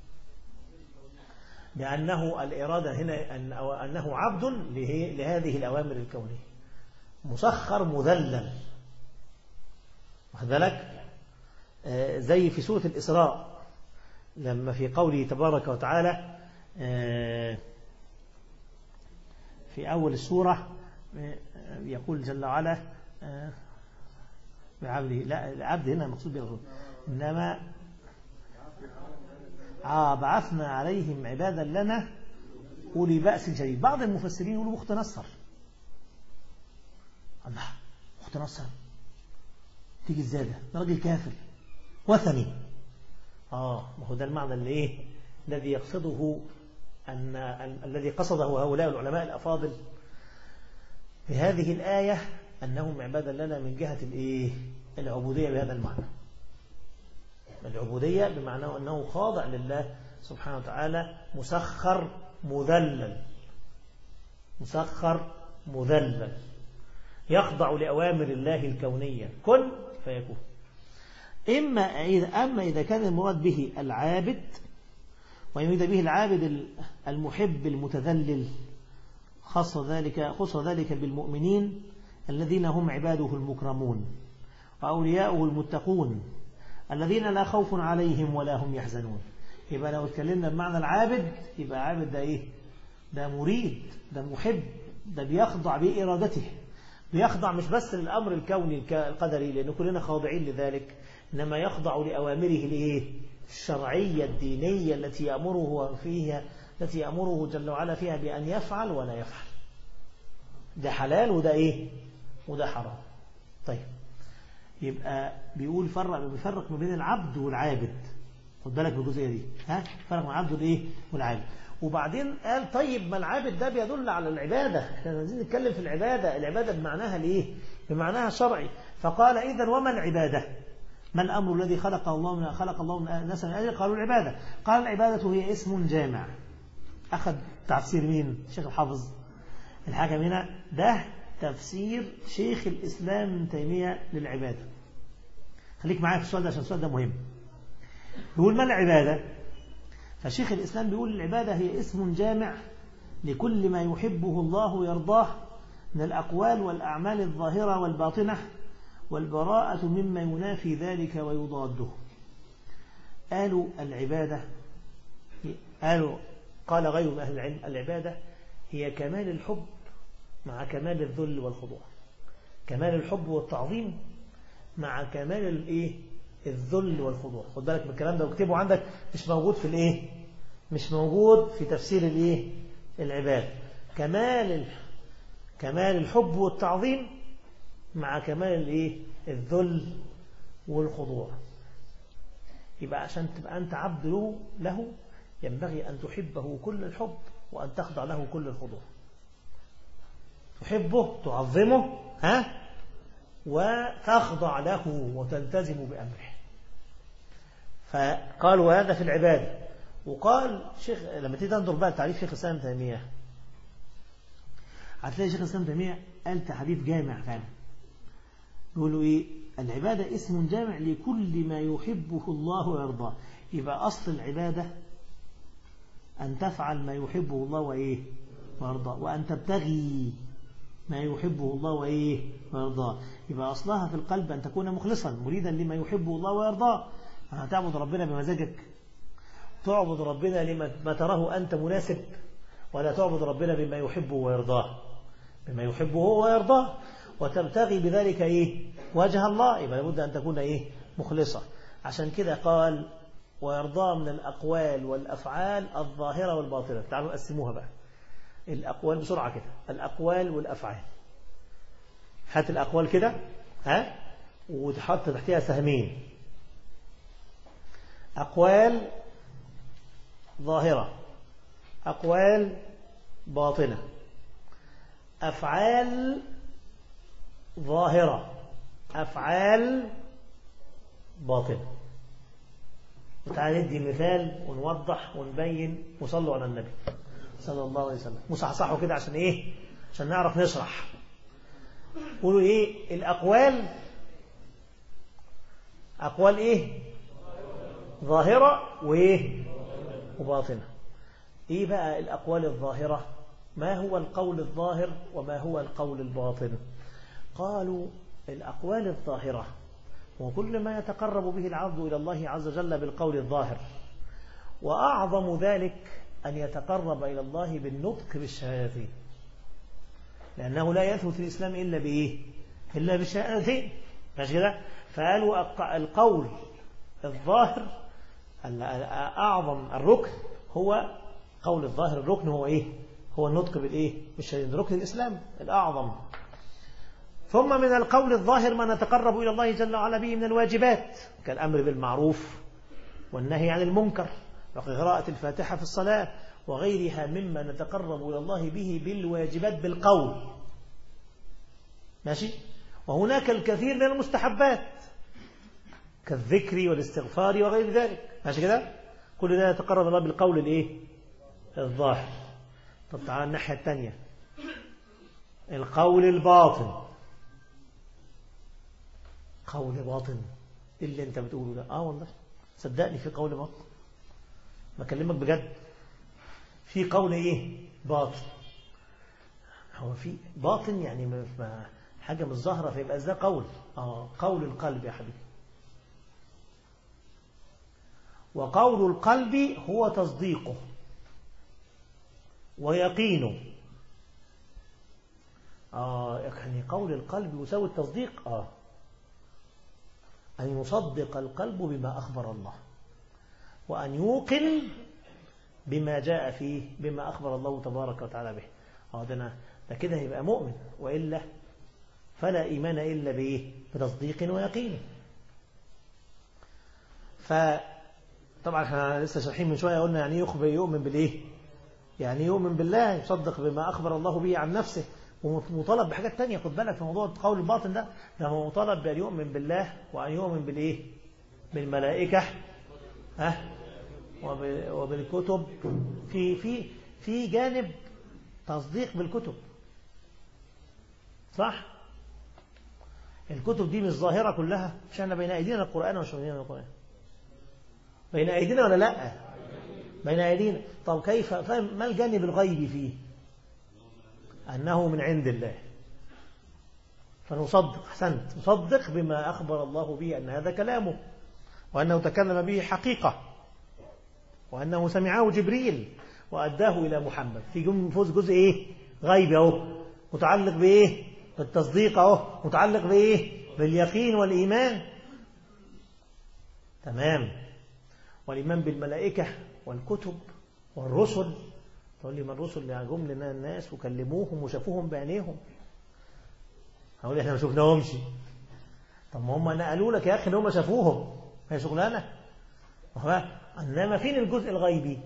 بأنه الإرادة هنا أن أنه عبد لهذه الأوامر الكونية مسخر مذلل واخد بالك زي في سورة الإسراء لما في قوله تبارك وتعالى في أول السورة يقول جل وعلا بعبده لا العبد هنا مقصود به إنما آه بعثنا عليهم عبادا لنا أولي بأس شديد بعض المفسرين يقولوا أخت نصر الله أخت نصر تيجي ازاي ده ده راجل كافر وثني اه ما هو ده المعنى اللي ايه الذي يقصده أن الذي قصده هؤلاء العلماء الأفاضل في هذه الآية أنهم عبادا لنا من جهة الإيه العبودية بهذا المعنى العبودية بمعنى أنه خاضع لله سبحانه وتعالى مسخر مذلل مسخر مذلل يخضع لأوامر الله الكونية كن فيكون إما إذا أما إذا كان المراد به العابد ويريد به العابد المحب المتذلل خص ذلك خص ذلك بالمؤمنين الذين هم عباده المكرمون وأولياؤه المتقون الذين لا خوف عليهم ولا هم يحزنون يبقى لو اتكلمنا بمعنى العابد يبقى عابد ده ايه ده مريد ده محب ده بيخضع بإرادته بيخضع مش بس للأمر الكوني الك- القدري لأن كلنا خاضعين لذلك إنما يخضع لأوامره الإيه الشرعية الدينية التي يأمره فيها التي يأمره جل وعلا فيها بأن يفعل ولا يفعل ده حلال وده إيه وده حرام طيب يبقى بيقول فرق بيفرق ما بين العبد والعابد خد بالك بالجزئيه دي ها فرق ما العبد والايه والعابد وبعدين قال طيب ما العابد ده بيدل على العباده احنا عايزين نتكلم في العباده العباده بمعناها الايه بمعناها الشرعي فقال اذا وما العباده ما الامر الذي خلق الله من خلق الله من الناس من اجل قالوا العباده قال العباده هي اسم جامع اخذ تفسير مين الشيخ الحافظ الحاكم هنا ده تفسير شيخ الإسلام ابن تيمية للعبادة خليك معايا في السؤال ده عشان السؤال ده مهم بيقول ما العبادة فشيخ الإسلام بيقول العبادة هي اسم جامع لكل ما يحبه الله ويرضاه من الأقوال والأعمال الظاهرة والباطنة والبراءة مما ينافي ذلك ويضاده قالوا العبادة قالوا قال غير من أهل العلم العبادة هي كمال الحب مع كمال الذل والخضوع كمال الحب والتعظيم مع كمال الايه الذل والخضوع خد بالك من الكلام ده واكتبه عندك مش موجود في الايه مش موجود في تفسير الايه العباد كمال ال... كمال الحب والتعظيم مع كمال الايه الذل والخضوع يبقى عشان تبقى انت عبد له له ينبغي ان تحبه كل الحب وان تخضع له كل الخضوع تحبه تعظمه ها وتخضع له وتلتزم بأمره فقالوا هذا في العبادة وقال شيخ لما تيجي تنظر بقى تعريف شيخ الإسلام تيمية هتلاقي شيخ الإسلام تيمية قال تعريف جامع فعلا يقولوا إيه العبادة اسم جامع لكل ما يحبه الله ويرضاه يبقى أصل العبادة أن تفعل ما يحبه الله وإيه ويرضاه وأن تبتغي ما يحبه الله وإيه ويرضاه يبقى أصلها في القلب أن تكون مخلصا مريدا لما يحبه الله ويرضاه هتعبد ربنا بمزاجك تعبد ربنا لما ما تراه أنت مناسب ولا تعبد ربنا بما يحبه ويرضاه بما يحبه ويرضاه وتبتغي بذلك إيه وجه الله يبقى لابد أن تكون إيه مخلصة عشان كده قال ويرضاه من الأقوال والأفعال الظاهرة والباطنة تعالوا نقسموها بقى الأقوال بسرعة كده الأقوال والأفعال هات الأقوال كده ها وتحط تحتها سهمين أقوال ظاهرة أقوال باطنة أفعال ظاهرة أفعال باطنة وتعالى ندي مثال ونوضح ونبين وصلوا على النبي صلى الله عليه وسلم مصحصحوا كده عشان ايه عشان نعرف نشرح قولوا ايه الاقوال اقوال ايه ظاهرة وايه وباطنة ايه بقى الاقوال الظاهرة ما هو القول الظاهر وما هو القول الباطن قالوا الاقوال الظاهرة وكل ما يتقرب به العبد إلى الله عز وجل بالقول الظاهر وأعظم ذلك أن يتقرب إلى الله بالنطق بالشهادتين لأنه لا يثبت في الإسلام إلا بإيه إلا بالشهادتين ماشي كده فقالوا القول الظاهر أعظم الركن هو قول الظاهر الركن هو إيه هو النطق بالإيه بالشهادتين ركن الإسلام الأعظم ثم من القول الظاهر ما نتقرب إلى الله جل وعلا به من الواجبات كالأمر بالمعروف والنهي عن المنكر وقراءة الفاتحة في الصلاة وغيرها مما نتقرب إلى الله به بالواجبات بالقول ماشي وهناك الكثير من المستحبات كالذكر والاستغفار وغير ذلك ماشي كده كل ده يتقرب الله بالقول الايه الظاهر طب تعالى الناحية الثانية القول الباطن قول باطن إيه اللي انت بتقوله ده اه والله صدقني في قول باطن بكلمك بجد في قول ايه باطن هو في باطن يعني ما حاجة مش ظاهرة فيبقى ده قول اه قول القلب يا حبيبي وقول القلب هو تصديقه ويقينه آه يعني قول القلب يساوي التصديق آه أن يصدق القلب بما أخبر الله وأن يوقن بما جاء فيه بما أخبر الله تبارك وتعالى به آه ده, أنا ده كده يبقى مؤمن وإلا فلا إيمان إلا بإيه بتصديق ويقين فطبعا احنا لسه شارحين من شوية قلنا يعني يخبر يؤمن بالإيه يعني يؤمن بالله يصدق بما أخبر الله به عن نفسه ومطالب بحاجات تانية خد بالك في موضوع قول الباطن ده ده هو مطالب بأن يؤمن بالله وأن يؤمن بالإيه بالملائكة ها وبالكتب في في في جانب تصديق بالكتب صح الكتب دي مش ظاهرة كلها مش احنا بين أيدينا القرآن ومش بين أيدينا القرآن بين أيدينا ولا لا بين أيدينا طب كيف ما الجانب الغيبي فيه أنه من عند الله فنصدق أحسنت نصدق بما أخبر الله به أن هذا كلامه وأنه تكلم به حقيقة وأنه سمعه جبريل وأداه إلى محمد في جزء جزء إيه غيب أهو متعلق بإيه بالتصديق أهو متعلق بإيه باليقين والإيمان تمام والإيمان بالملائكة والكتب والرسل تقول لي ما الرسل اللي جم لنا الناس وكلموهم وشافوهم بعينيهم هقول احنا ما شفناهمش طب ما هم نقلوا لك يا اخي ان هم شافوهم هي شغلانه انما فين الجزء الغيبي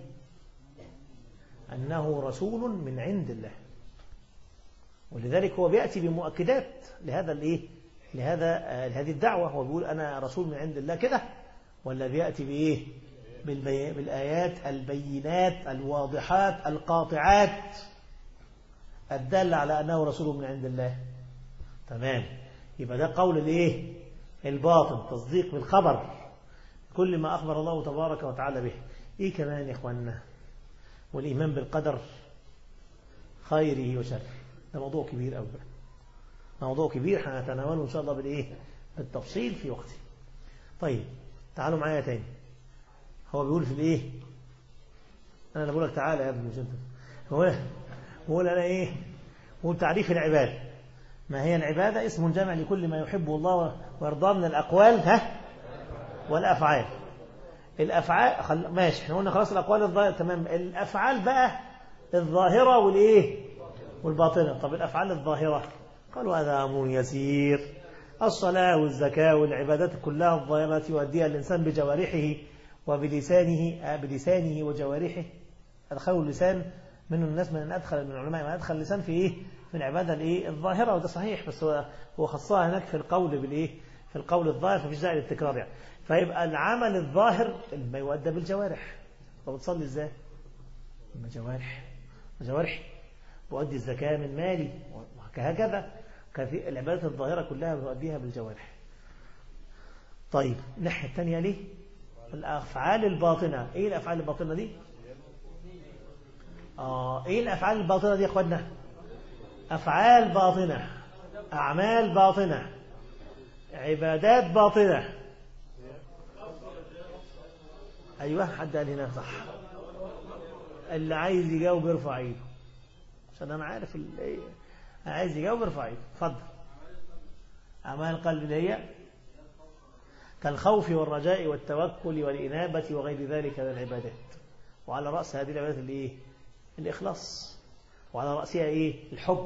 انه رسول من عند الله ولذلك هو بياتي بمؤكدات لهذا الايه لهذا لهذه الدعوه هو بيقول انا رسول من عند الله كده ولا بياتي بايه بالآيات البينات الواضحات القاطعات الدالة على أنه رسول من عند الله تمام يبقى ده قول الايه الباطن تصديق بالخبر كل ما أخبر الله تبارك وتعالى به إيه كمان يا إخواننا والإيمان بالقدر خيره وشره ده موضوع كبير أوي موضوع كبير هنتناوله إن شاء الله بالإيه بالتفصيل في وقته طيب تعالوا معايا تاني هو بيقول في الايه انا اللي بقول لك تعالى يا ابني مش انت هو بقول انا ايه بقول تعريف العباده ما هي العباده اسم جمع لكل ما يحبه الله ويرضاه من الاقوال ها والافعال الافعال خل... ماشي احنا قلنا خلاص الاقوال الظاهره تمام الافعال بقى الظاهره والايه والباطنه طب الافعال الظاهره قالوا هذا امر يسير الصلاه والزكاه والعبادات كلها الظاهره يؤديها الانسان بجوارحه وبلسانه بلسانه وجوارحه أدخلوا اللسان من الناس من أدخل من العلماء من أدخل اللسان في إيه في العبادة الإيه الظاهرة وده صحيح بس هو هو خصها هناك في القول بالإيه في القول الظاهر فمفيش داعي للتكرار يعني فيبقى العمل الظاهر ما يؤدى بالجوارح طب بتصلي إزاي؟ جوارح جوارح بؤدي الزكاة من مالي وهكذا العبادات الظاهرة كلها بؤديها بالجوارح طيب الناحية الثانية ليه الأفعال الباطنة إيه الأفعال الباطنة دي آه إيه الأفعال الباطنة دي يا أخوانا أفعال باطنة أعمال باطنة عبادات باطنة أيوة حد قال هنا صح اللي عايز يجاوب يرفع ايده عشان أنا عارف اللي عايز يجاوب يرفع ايده اتفضل أعمال القلب اللي هي كالخوف والرجاء والتوكل والإنابة وغير ذلك من العبادات وعلى رأس هذه العبادات الإيه؟ الإخلاص وعلى رأسها إيه؟ الحب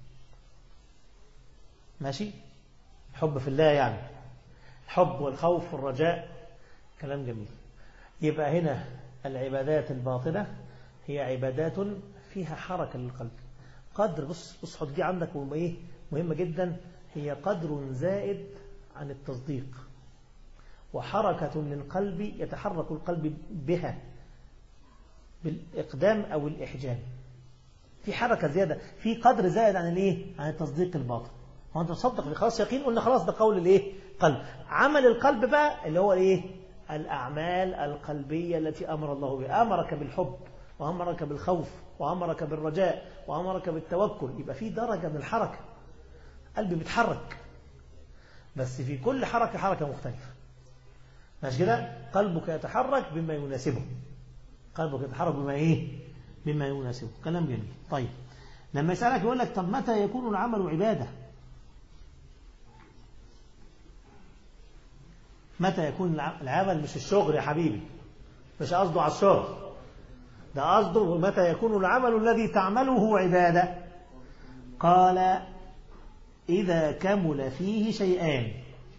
ماشي حب في الله يعني الحب والخوف والرجاء كلام جميل يبقى هنا العبادات الباطنة هي عبادات فيها حركة للقلب قدر بص بص حط دي عندك ايه مهمة جدا هي قدر زائد عن التصديق وحركة للقلب يتحرك القلب بها بالإقدام أو الإحجام في حركة زيادة في قدر زائد عن الايه عن التصديق الباطن هو انت تصدق خلاص يقين قلنا خلاص ده قول الايه قلب عمل القلب بقى اللي هو الايه الأعمال القلبية التي أمر الله بها أمرك بالحب وأمرك بالخوف وأمرك بالرجاء وأمرك بالتوكل يبقى في درجة من الحركة قلبي بيتحرك بس في كل حركة حركة مختلفة ماشي كده قلبك يتحرك بما يناسبه قلبك يتحرك بما ايه بما يناسبه كلام جميل طيب لما يسألك يقول لك طب متى يكون العمل عبادة متى يكون الع- العمل مش الشغل يا حبيبي مش قصده على الشغل ده قصده متى يكون العمل الذي تعمله عبادة قال إذا كمل فيه شيئان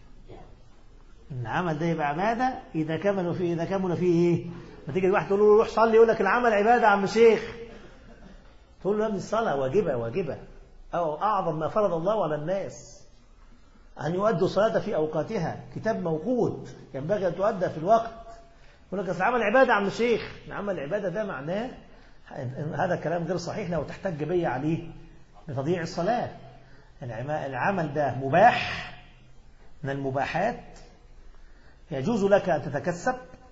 العمل ده يبقى عبادة إذا كمل فيه إذا كمل فيه إيه؟ ما تيجي الواحد تقول له روح صلي يقول لك العمل عبادة يا عم شيخ تقول له يا ابني الصلاة واجبة واجبة أو أعظم ما فرض الله على الناس أن يؤدوا الصلاة في أوقاتها كتاب موقوت ينبغي أن تؤدى في الوقت يقول لك أصل العمل عبادة يا عم الشيخ العمل العبادة ده معناه هذا كلام غير صحيح لو تحتج بي عليه لتضييع الصلاة العم- العمل ده مباح من المباحات يجوز لك أن تتكسب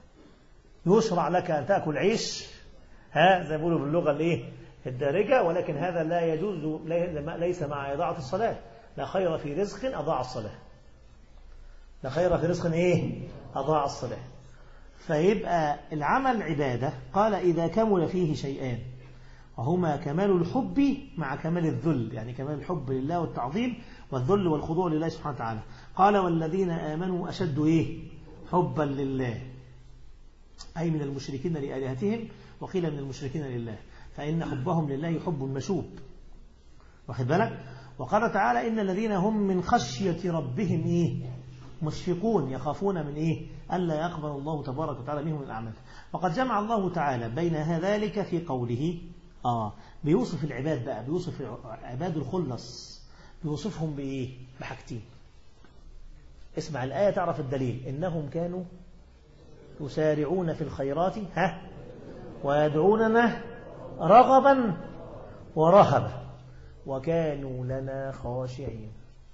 يشرع لك أن تأكل عيش ها زي ما بيقولوا باللغة الايه الدارجة ولكن هذا لا يجوز ليس مع إضاعة الصلاة لا خير في رزق أضاع الصلاة لا خير في رزق إيه أضاع الصلاة فيبقى العمل عبادة قال إذا كمل فيه شيئان وهما كمال الحب مع كمال الذل يعني كمال الحب لله والتعظيم والذل والخضوع لله سبحانه وتعالى قال والذين آمنوا أشد إيه حبا لله أي من المشركين لآلهتهم وقيل من المشركين لله فإن حبهم لله حب مشوب واخد بالك وقال تعالى إن الذين هم من خشية ربهم إيه مشفقون يخافون من إيه ألا يقبل الله تبارك وتعالى منهم الأعمال وقد جمع الله تعالى بين ذلك في قوله آه بيوصف العباد بقى بيوصف عباد الخلص بيوصفهم بإيه بحاجتين اسمع الآية تعرف الدليل إنهم كانوا يسارعون في الخيرات ها ويدعوننا رغبا ورهبا وكانوا لنا خاشعين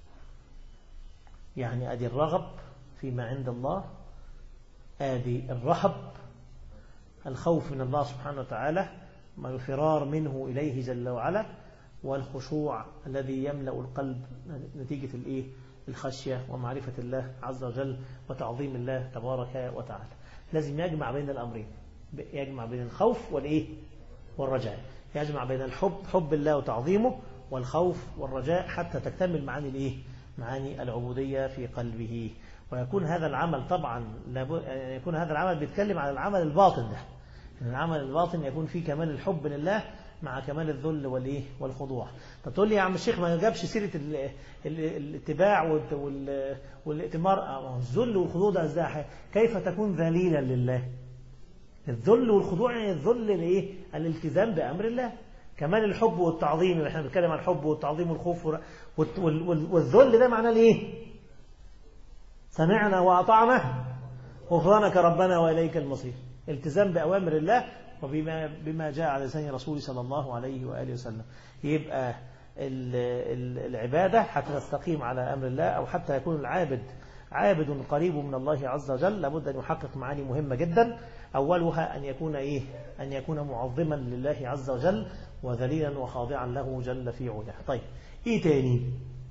يعني أدي الرغب فيما عند الله آدي الرهب الخوف من الله سبحانه وتعالى الفرار منه إليه جل وعلا والخشوع الذي يملأ القلب نتيجة الإيه الخشية ومعرفة الله عز وجل وتعظيم الله تبارك وتعالى لازم يجمع بين الأمرين يجمع بين الخوف والإيه والرجاء يجمع بين الحب حب الله وتعظيمه والخوف والرجاء حتى تكتمل معاني الإيه معاني العبودية في قلبه ويكون هذا العمل طبعا يكون هذا العمل بيتكلم عن العمل الباطن ده إن العمل الباطن يكون فيه كمال الحب لله مع كمال الذل والايه والخضوع طب تقول لي يا عم الشيخ ما جابش سيره الاتباع والائتمار الذل والخضوع ده ازاي كيف تكون ذليلا لله الذل والخضوع يعني الذل لايه الالتزام بامر الله كمال الحب والتعظيم احنا بنتكلم عن الحب والتعظيم والخوف والذل ده معناه الايه سمعنا واطعنا غفرانك ربنا واليك المصير التزام باوامر الله وبما بما جاء على لسان رسول صلى الله عليه وآله وسلم يبقى العبادة حتى تستقيم على أمر الله أو حتى يكون العابد عابد قريب من الله عز وجل لابد أن يحقق معاني مهمة جدا أولها أن يكون إيه أن يكون معظما لله عز وجل وذليلا وخاضعا له جل في علاه طيب إيه تاني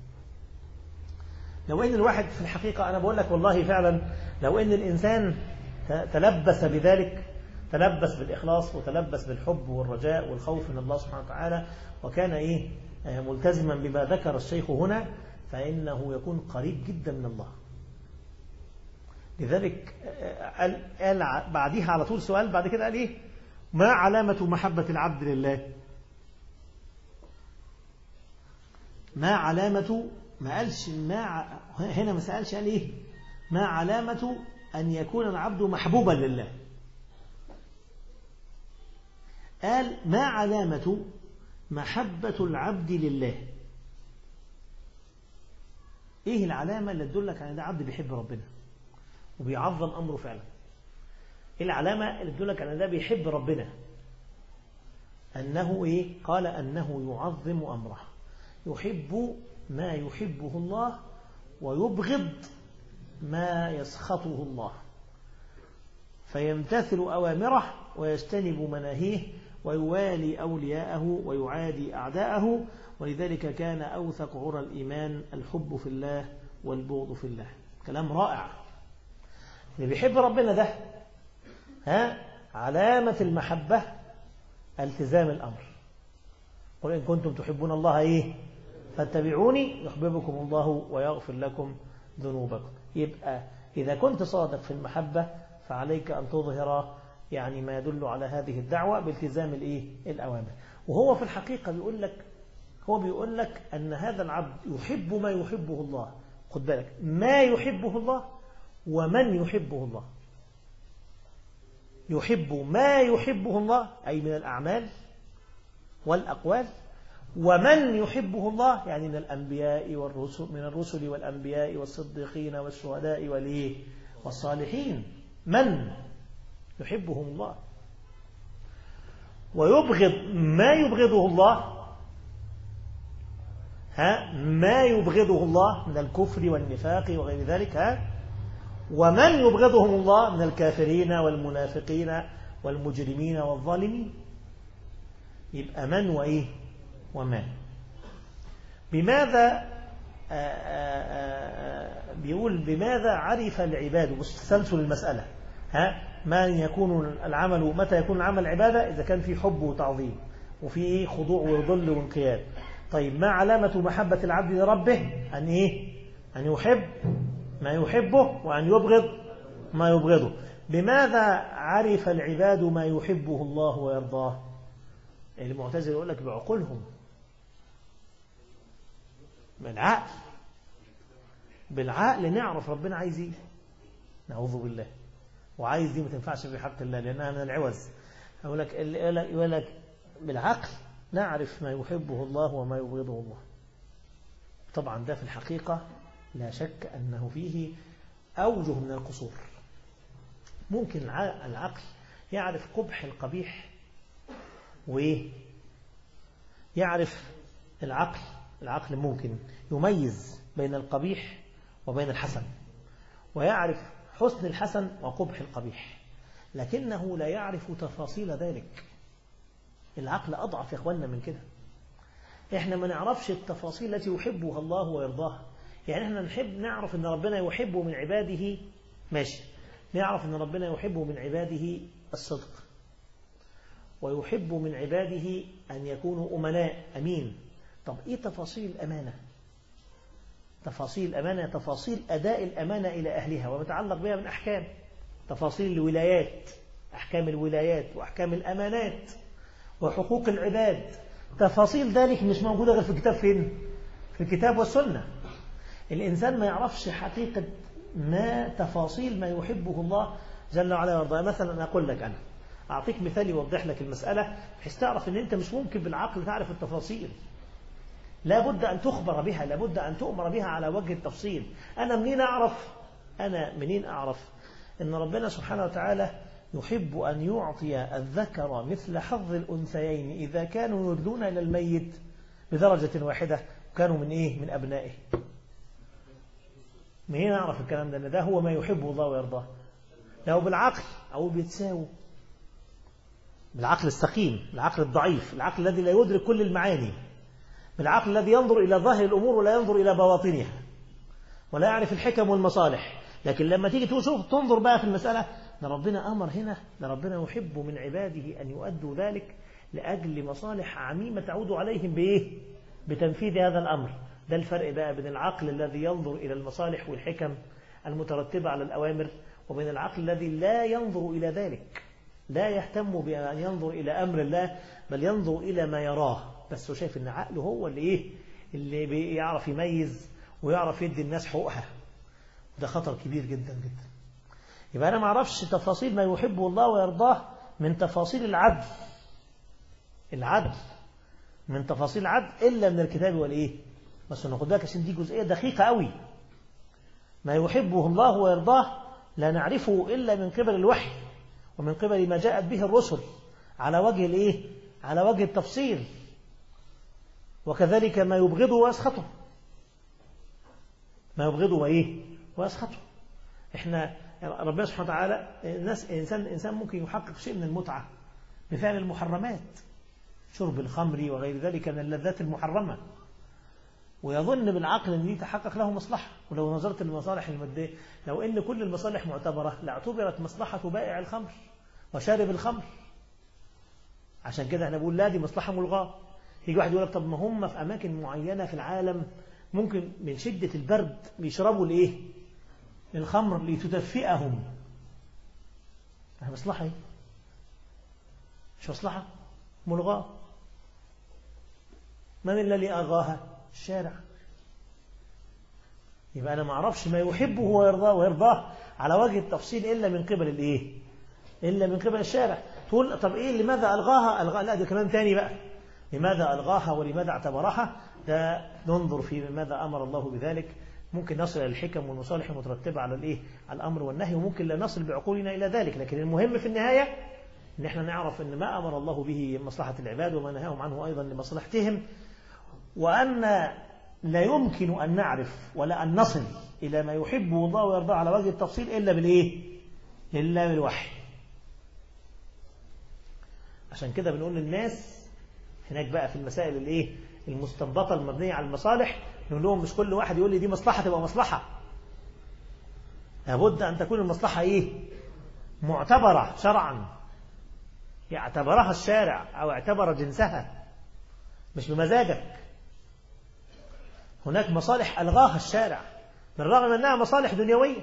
لو إن الواحد في الحقيقة أنا بقول لك والله فعلا لو إن الإنسان تلبس بذلك تلبس بالإخلاص وتلبس بالحب والرجاء والخوف من الله سبحانه وتعالى وكان إيه ملتزما بما ذكر الشيخ هنا فإنه يكون قريب جدا من الله لذلك قال, قال بعديها على طول سؤال بعد كده قال إيه ما علامة محبة العبد لله ما علامة ما قالش ما هنا ما سألش قال إيه ما علامة أن يكون العبد محبوبا لله قال ما علامة محبة العبد لله ايه العلامة اللي تدلك على ده عبد بيحب ربنا وبيعظم امره فعلا ايه العلامة اللي تدلك على ده بيحب ربنا انه ايه قال انه يعظم امره يحب ما يحبه الله ويبغض ما يسخطه الله فيمتثل أوامره ويجتنب مناهيه ويوالي أولياءه ويعادي أعداءه ولذلك كان أوثق عرى الإيمان الحب في الله والبغض في الله كلام رائع اللي بيحب ربنا ده ها علامة المحبة التزام الأمر قل إن كنتم تحبون الله إيه فاتبعوني يحببكم الله ويغفر لكم ذنوبكم يبقى إذا كنت صادق في المحبة فعليك أن تظهر يعني ما يدل على هذه الدعوة بالتزام الإيه الأوامر وهو في الحقيقة بيقول لك هو بيقول لك أن هذا العبد يحب ما يحبه الله خد بالك ما يحبه الله ومن يحبه الله يحب ما يحبه الله أي من الأعمال والأقوال ومن يحبه الله يعني من الأنبياء والرسل من الرسل والأنبياء والصديقين والشهداء والإيه والصالحين من يحبهم الله ويبغض ما يبغضه الله ها ما يبغضه الله من الكفر والنفاق وغير ذلك ها ومن يبغضهم الله من الكافرين والمنافقين والمجرمين والظالمين يبقى من وإيه وما بماذا آآ آآ بيقول بماذا عرف العباد بص تسلسل المسألة ها ما يكون العمل متى يكون العمل عبادة إذا كان في حب وتعظيم وفي خضوع وذل وانقياد طيب ما علامة محبة العبد لربه أن إيه أن يحب ما يحبه وأن يبغض ما يبغضه بماذا عرف العباد ما يحبه الله ويرضاه المعتزل يقول لك بعقولهم بالعقل بالعقل نعرف ربنا عايز ايه نعوذ بالله وعايز دي ما تنفعش في حق الله لانها من العوز يقول لك يقول لك بالعقل نعرف ما يحبه الله وما يبغضه الله طبعا ده في الحقيقة لا شك أنه فيه أوجه من القصور ممكن العقل يعرف قبح القبيح وإيه يعرف العقل العقل ممكن يميز بين القبيح وبين الحسن ويعرف حسن الحسن وقبح القبيح لكنه لا يعرف تفاصيل ذلك العقل أضعف يا أخوانا من كده إحنا ما نعرفش التفاصيل التي يحبها الله ويرضاها يعني إحنا نحب نعرف أن ربنا يحبه من عباده ماشي نعرف أن ربنا يحبه من عباده الصدق ويحب من عباده أن يكونوا أمناء أمين طب إيه تفاصيل الأمانة تفاصيل الأمانة تفاصيل أداء الأمانة إلى أهلها ومتعلق بها من أحكام تفاصيل الولايات أحكام الولايات وأحكام الأمانات وحقوق العباد تفاصيل ذلك مش موجودة غير في الكتاب فين في الكتاب والسنة الإنسان ما يعرفش حقيقة ما تفاصيل ما يحبه الله جل وعلا ويرضاه مثلا أقول لك أنا أعطيك مثال يوضح لك المسألة بحيث تعرف أن أنت مش ممكن بالعقل تعرف التفاصيل لا بد أن تخبر بها لا بد أن تؤمر بها على وجه التفصيل أنا منين أعرف أنا منين أعرف أن ربنا سبحانه وتعالى يحب أن يعطي الذكر مثل حظ الأنثيين إذا كانوا يردون إلى الميت بدرجة واحدة وكانوا من إيه من أبنائه منين أعرف الكلام ده ده هو ما يحبه الله ويرضاه لو بالعقل أو بيتساووا بالعقل السقيم العقل الضعيف العقل الذي لا يدرك كل المعاني بالعقل الذي ينظر إلى ظاهر الأمور ولا ينظر إلى بواطنها ولا يعرف الحكم والمصالح لكن لما تيجي تشوف تنظر بقى في المسألة ده ربنا أمر هنا ده ربنا يحب من عباده أن يؤدوا ذلك لأجل مصالح عميمة تعود عليهم بإيه؟ بتنفيذ هذا الأمر ده الفرق بقى بين العقل الذي ينظر إلى المصالح والحكم المترتبة على الأوامر وبين العقل الذي لا ينظر إلى ذلك لا يهتم بأن ينظر إلى أمر الله بل ينظر إلى ما يراه بس هو شايف أن عقله هو اللي إيه اللي بيعرف يميز ويعرف يدي الناس حقوقها ده خطر كبير جدا جدا يبقى أنا ما أعرفش تفاصيل ما يحبه الله ويرضاه من تفاصيل العدل العدل من تفاصيل العدل إلا من الكتاب والإيه بس ناخد بالك عشان دي جزئية دقيقة قوي ما يحبه الله ويرضاه لا نعرفه إلا من قبل الوحي ومن قبل ما جاءت به الرسل على وجه الإيه على وجه التفصيل وكذلك ما يبغضه ويسخطه ما يبغضه وإيه ويسخطه إحنا ربنا سبحانه وتعالى الناس إنسان إنسان ممكن يحقق شيء من المتعة بفعل المحرمات شرب الخمر وغير ذلك من اللذات المحرمة ويظن بالعقل ان دي تحقق له مصلحة ولو نظرت للمصالح المادية لو ان كل المصالح معتبرة لاعتبرت مصلحة بائع الخمر وشارب الخمر عشان كده احنا بنقول لا دي مصلحة ملغاة يجي واحد يقول لك طب ما هم في أماكن معينة في العالم ممكن من شدة البرد بيشربوا الايه الخمر لتدفئهم مصلحة ايه مش مصلحة ملغاة من الذي ألغاها الشارع يبقى أنا ما أعرفش ما يحبه ويرضاه ويرضاه على وجه التفصيل إلا من قبل الإيه إلا من قبل الشارع تقول طب إيه لماذا ألغاها ألغاها لا ده كلام تاني بقى لماذا ألغاها ولماذا اعتبرها ده ننظر في ماذا أمر الله بذلك ممكن نصل إلى الحكم والمصالح المترتبة على الإيه على الأمر والنهي وممكن لا نصل بعقولنا إلى ذلك لكن المهم في النهاية ان احنا نعرف ان ما امر الله به مصلحة العباد وما نهاهم عنه ايضا لمصلحتهم وان لا يمكن ان نعرف ولا ان نصل الى ما يحبه الله ويرضاه على وجه التفصيل الا بالايه الا بالوحي عشان كده بنقول للناس هناك بقى في المسائل الايه المستنبطه المبنيه على المصالح نقول لهم مش كل واحد يقول لي دي مصلحه تبقى مصلحه لابد ان تكون المصلحه ايه معتبره شرعا اعتبرها الشارع أو اعتبر جنسها مش بمزاجك هناك مصالح ألغاها الشارع بالرغم من أنها مصالح دنيوية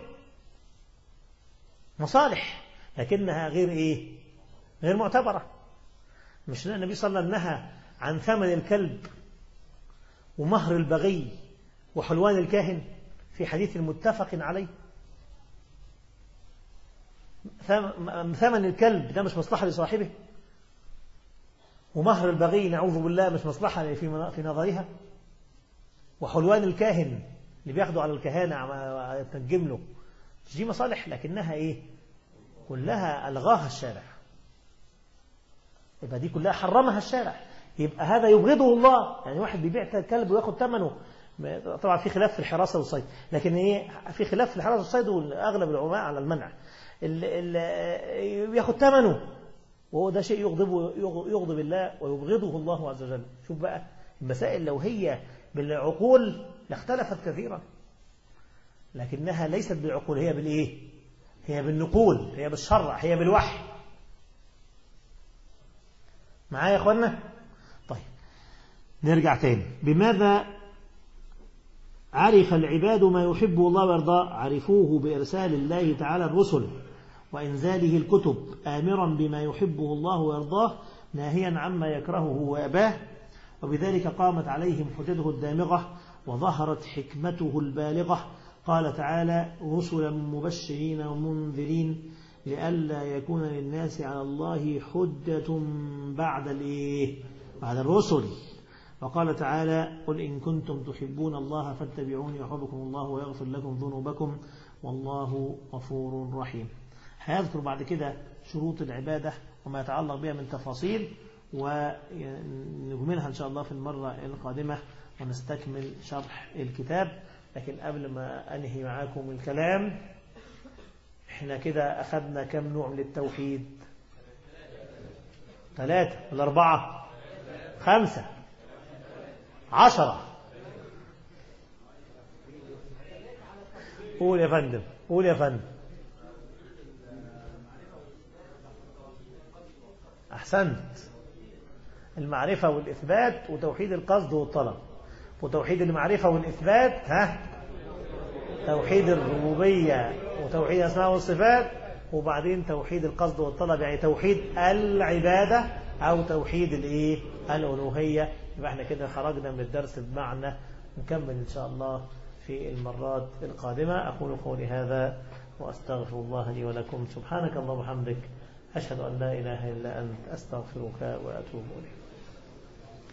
مصالح لكنها غير إيه غير معتبرة مش النبي صلى الله عليه وسلم نهى عن ثمن الكلب ومهر البغي وحلوان الكاهن في حديث متفق عليه ثمن الكلب ده مش مصلحة لصاحبه ومهر البغي نعوذ بالله مش مصلحة في في نظرها وحلوان الكاهن اللي بياخدوا على الكهانة يتنجم له دي مصالح لكنها ايه كلها ألغاها الشارع يبقى دي كلها حرمها الشارع يبقى هذا يبغضه الله يعني واحد بيبيع كلب وياخد ثمنه طبعا في خلاف في الحراسة والصيد لكن ايه في خلاف في الحراسة والصيد واغلب العلماء على المنع ياخد ثمنه وهو ده شيء يغضب يغضب الله ويبغضه الله عز وجل شوف بقى المسائل لو هي بالعقول لاختلفت كثيرا لكنها ليست بالعقول هي بالايه هي بالنقول هي بالشرع هي بالوحي معايا يا اخوانا طيب نرجع تاني بماذا عرف العباد ما يحب الله ويرضاه عرفوه بإرسال الله تعالى الرسل وإنزاله الكتب آمرا بما يحبه الله ويرضاه ناهيا عما يكرهه ويأباه وبذلك قامت عليهم حجته الدامغة وظهرت حكمته البالغة قال تعالى رسلا مبشرين ومنذرين لئلا يكون للناس على الله حجة بعد الإيه بعد الرسل وقال تعالى قل إن كنتم تحبون الله فاتبعوني يحبكم الله ويغفر لكم ذنوبكم والله غفور رحيم هيذكر بعد كده شروط العبادة وما يتعلق بها من تفاصيل ونجملها إن شاء الله في المرة القادمة ونستكمل شرح الكتاب لكن قبل ما أنهي معاكم الكلام احنا كده أخذنا كم نوع من التوحيد ثلاثة ولا أربعة خمسة عشرة قول يا فندم قول يا فندم أحسنت المعرفة والإثبات وتوحيد القصد والطلب وتوحيد المعرفة والإثبات ها توحيد الربوبية وتوحيد الأسماء والصفات وبعدين توحيد القصد والطلب يعني توحيد العبادة أو توحيد الإيه الألوهية يبقى احنا كده خرجنا من الدرس بمعنى نكمل إن شاء الله في المرات القادمة أقول قولي هذا وأستغفر الله لي ولكم سبحانك اللهم وبحمدك أشهد أن لا إله إلا أنت أستغفرك وأتوب إليك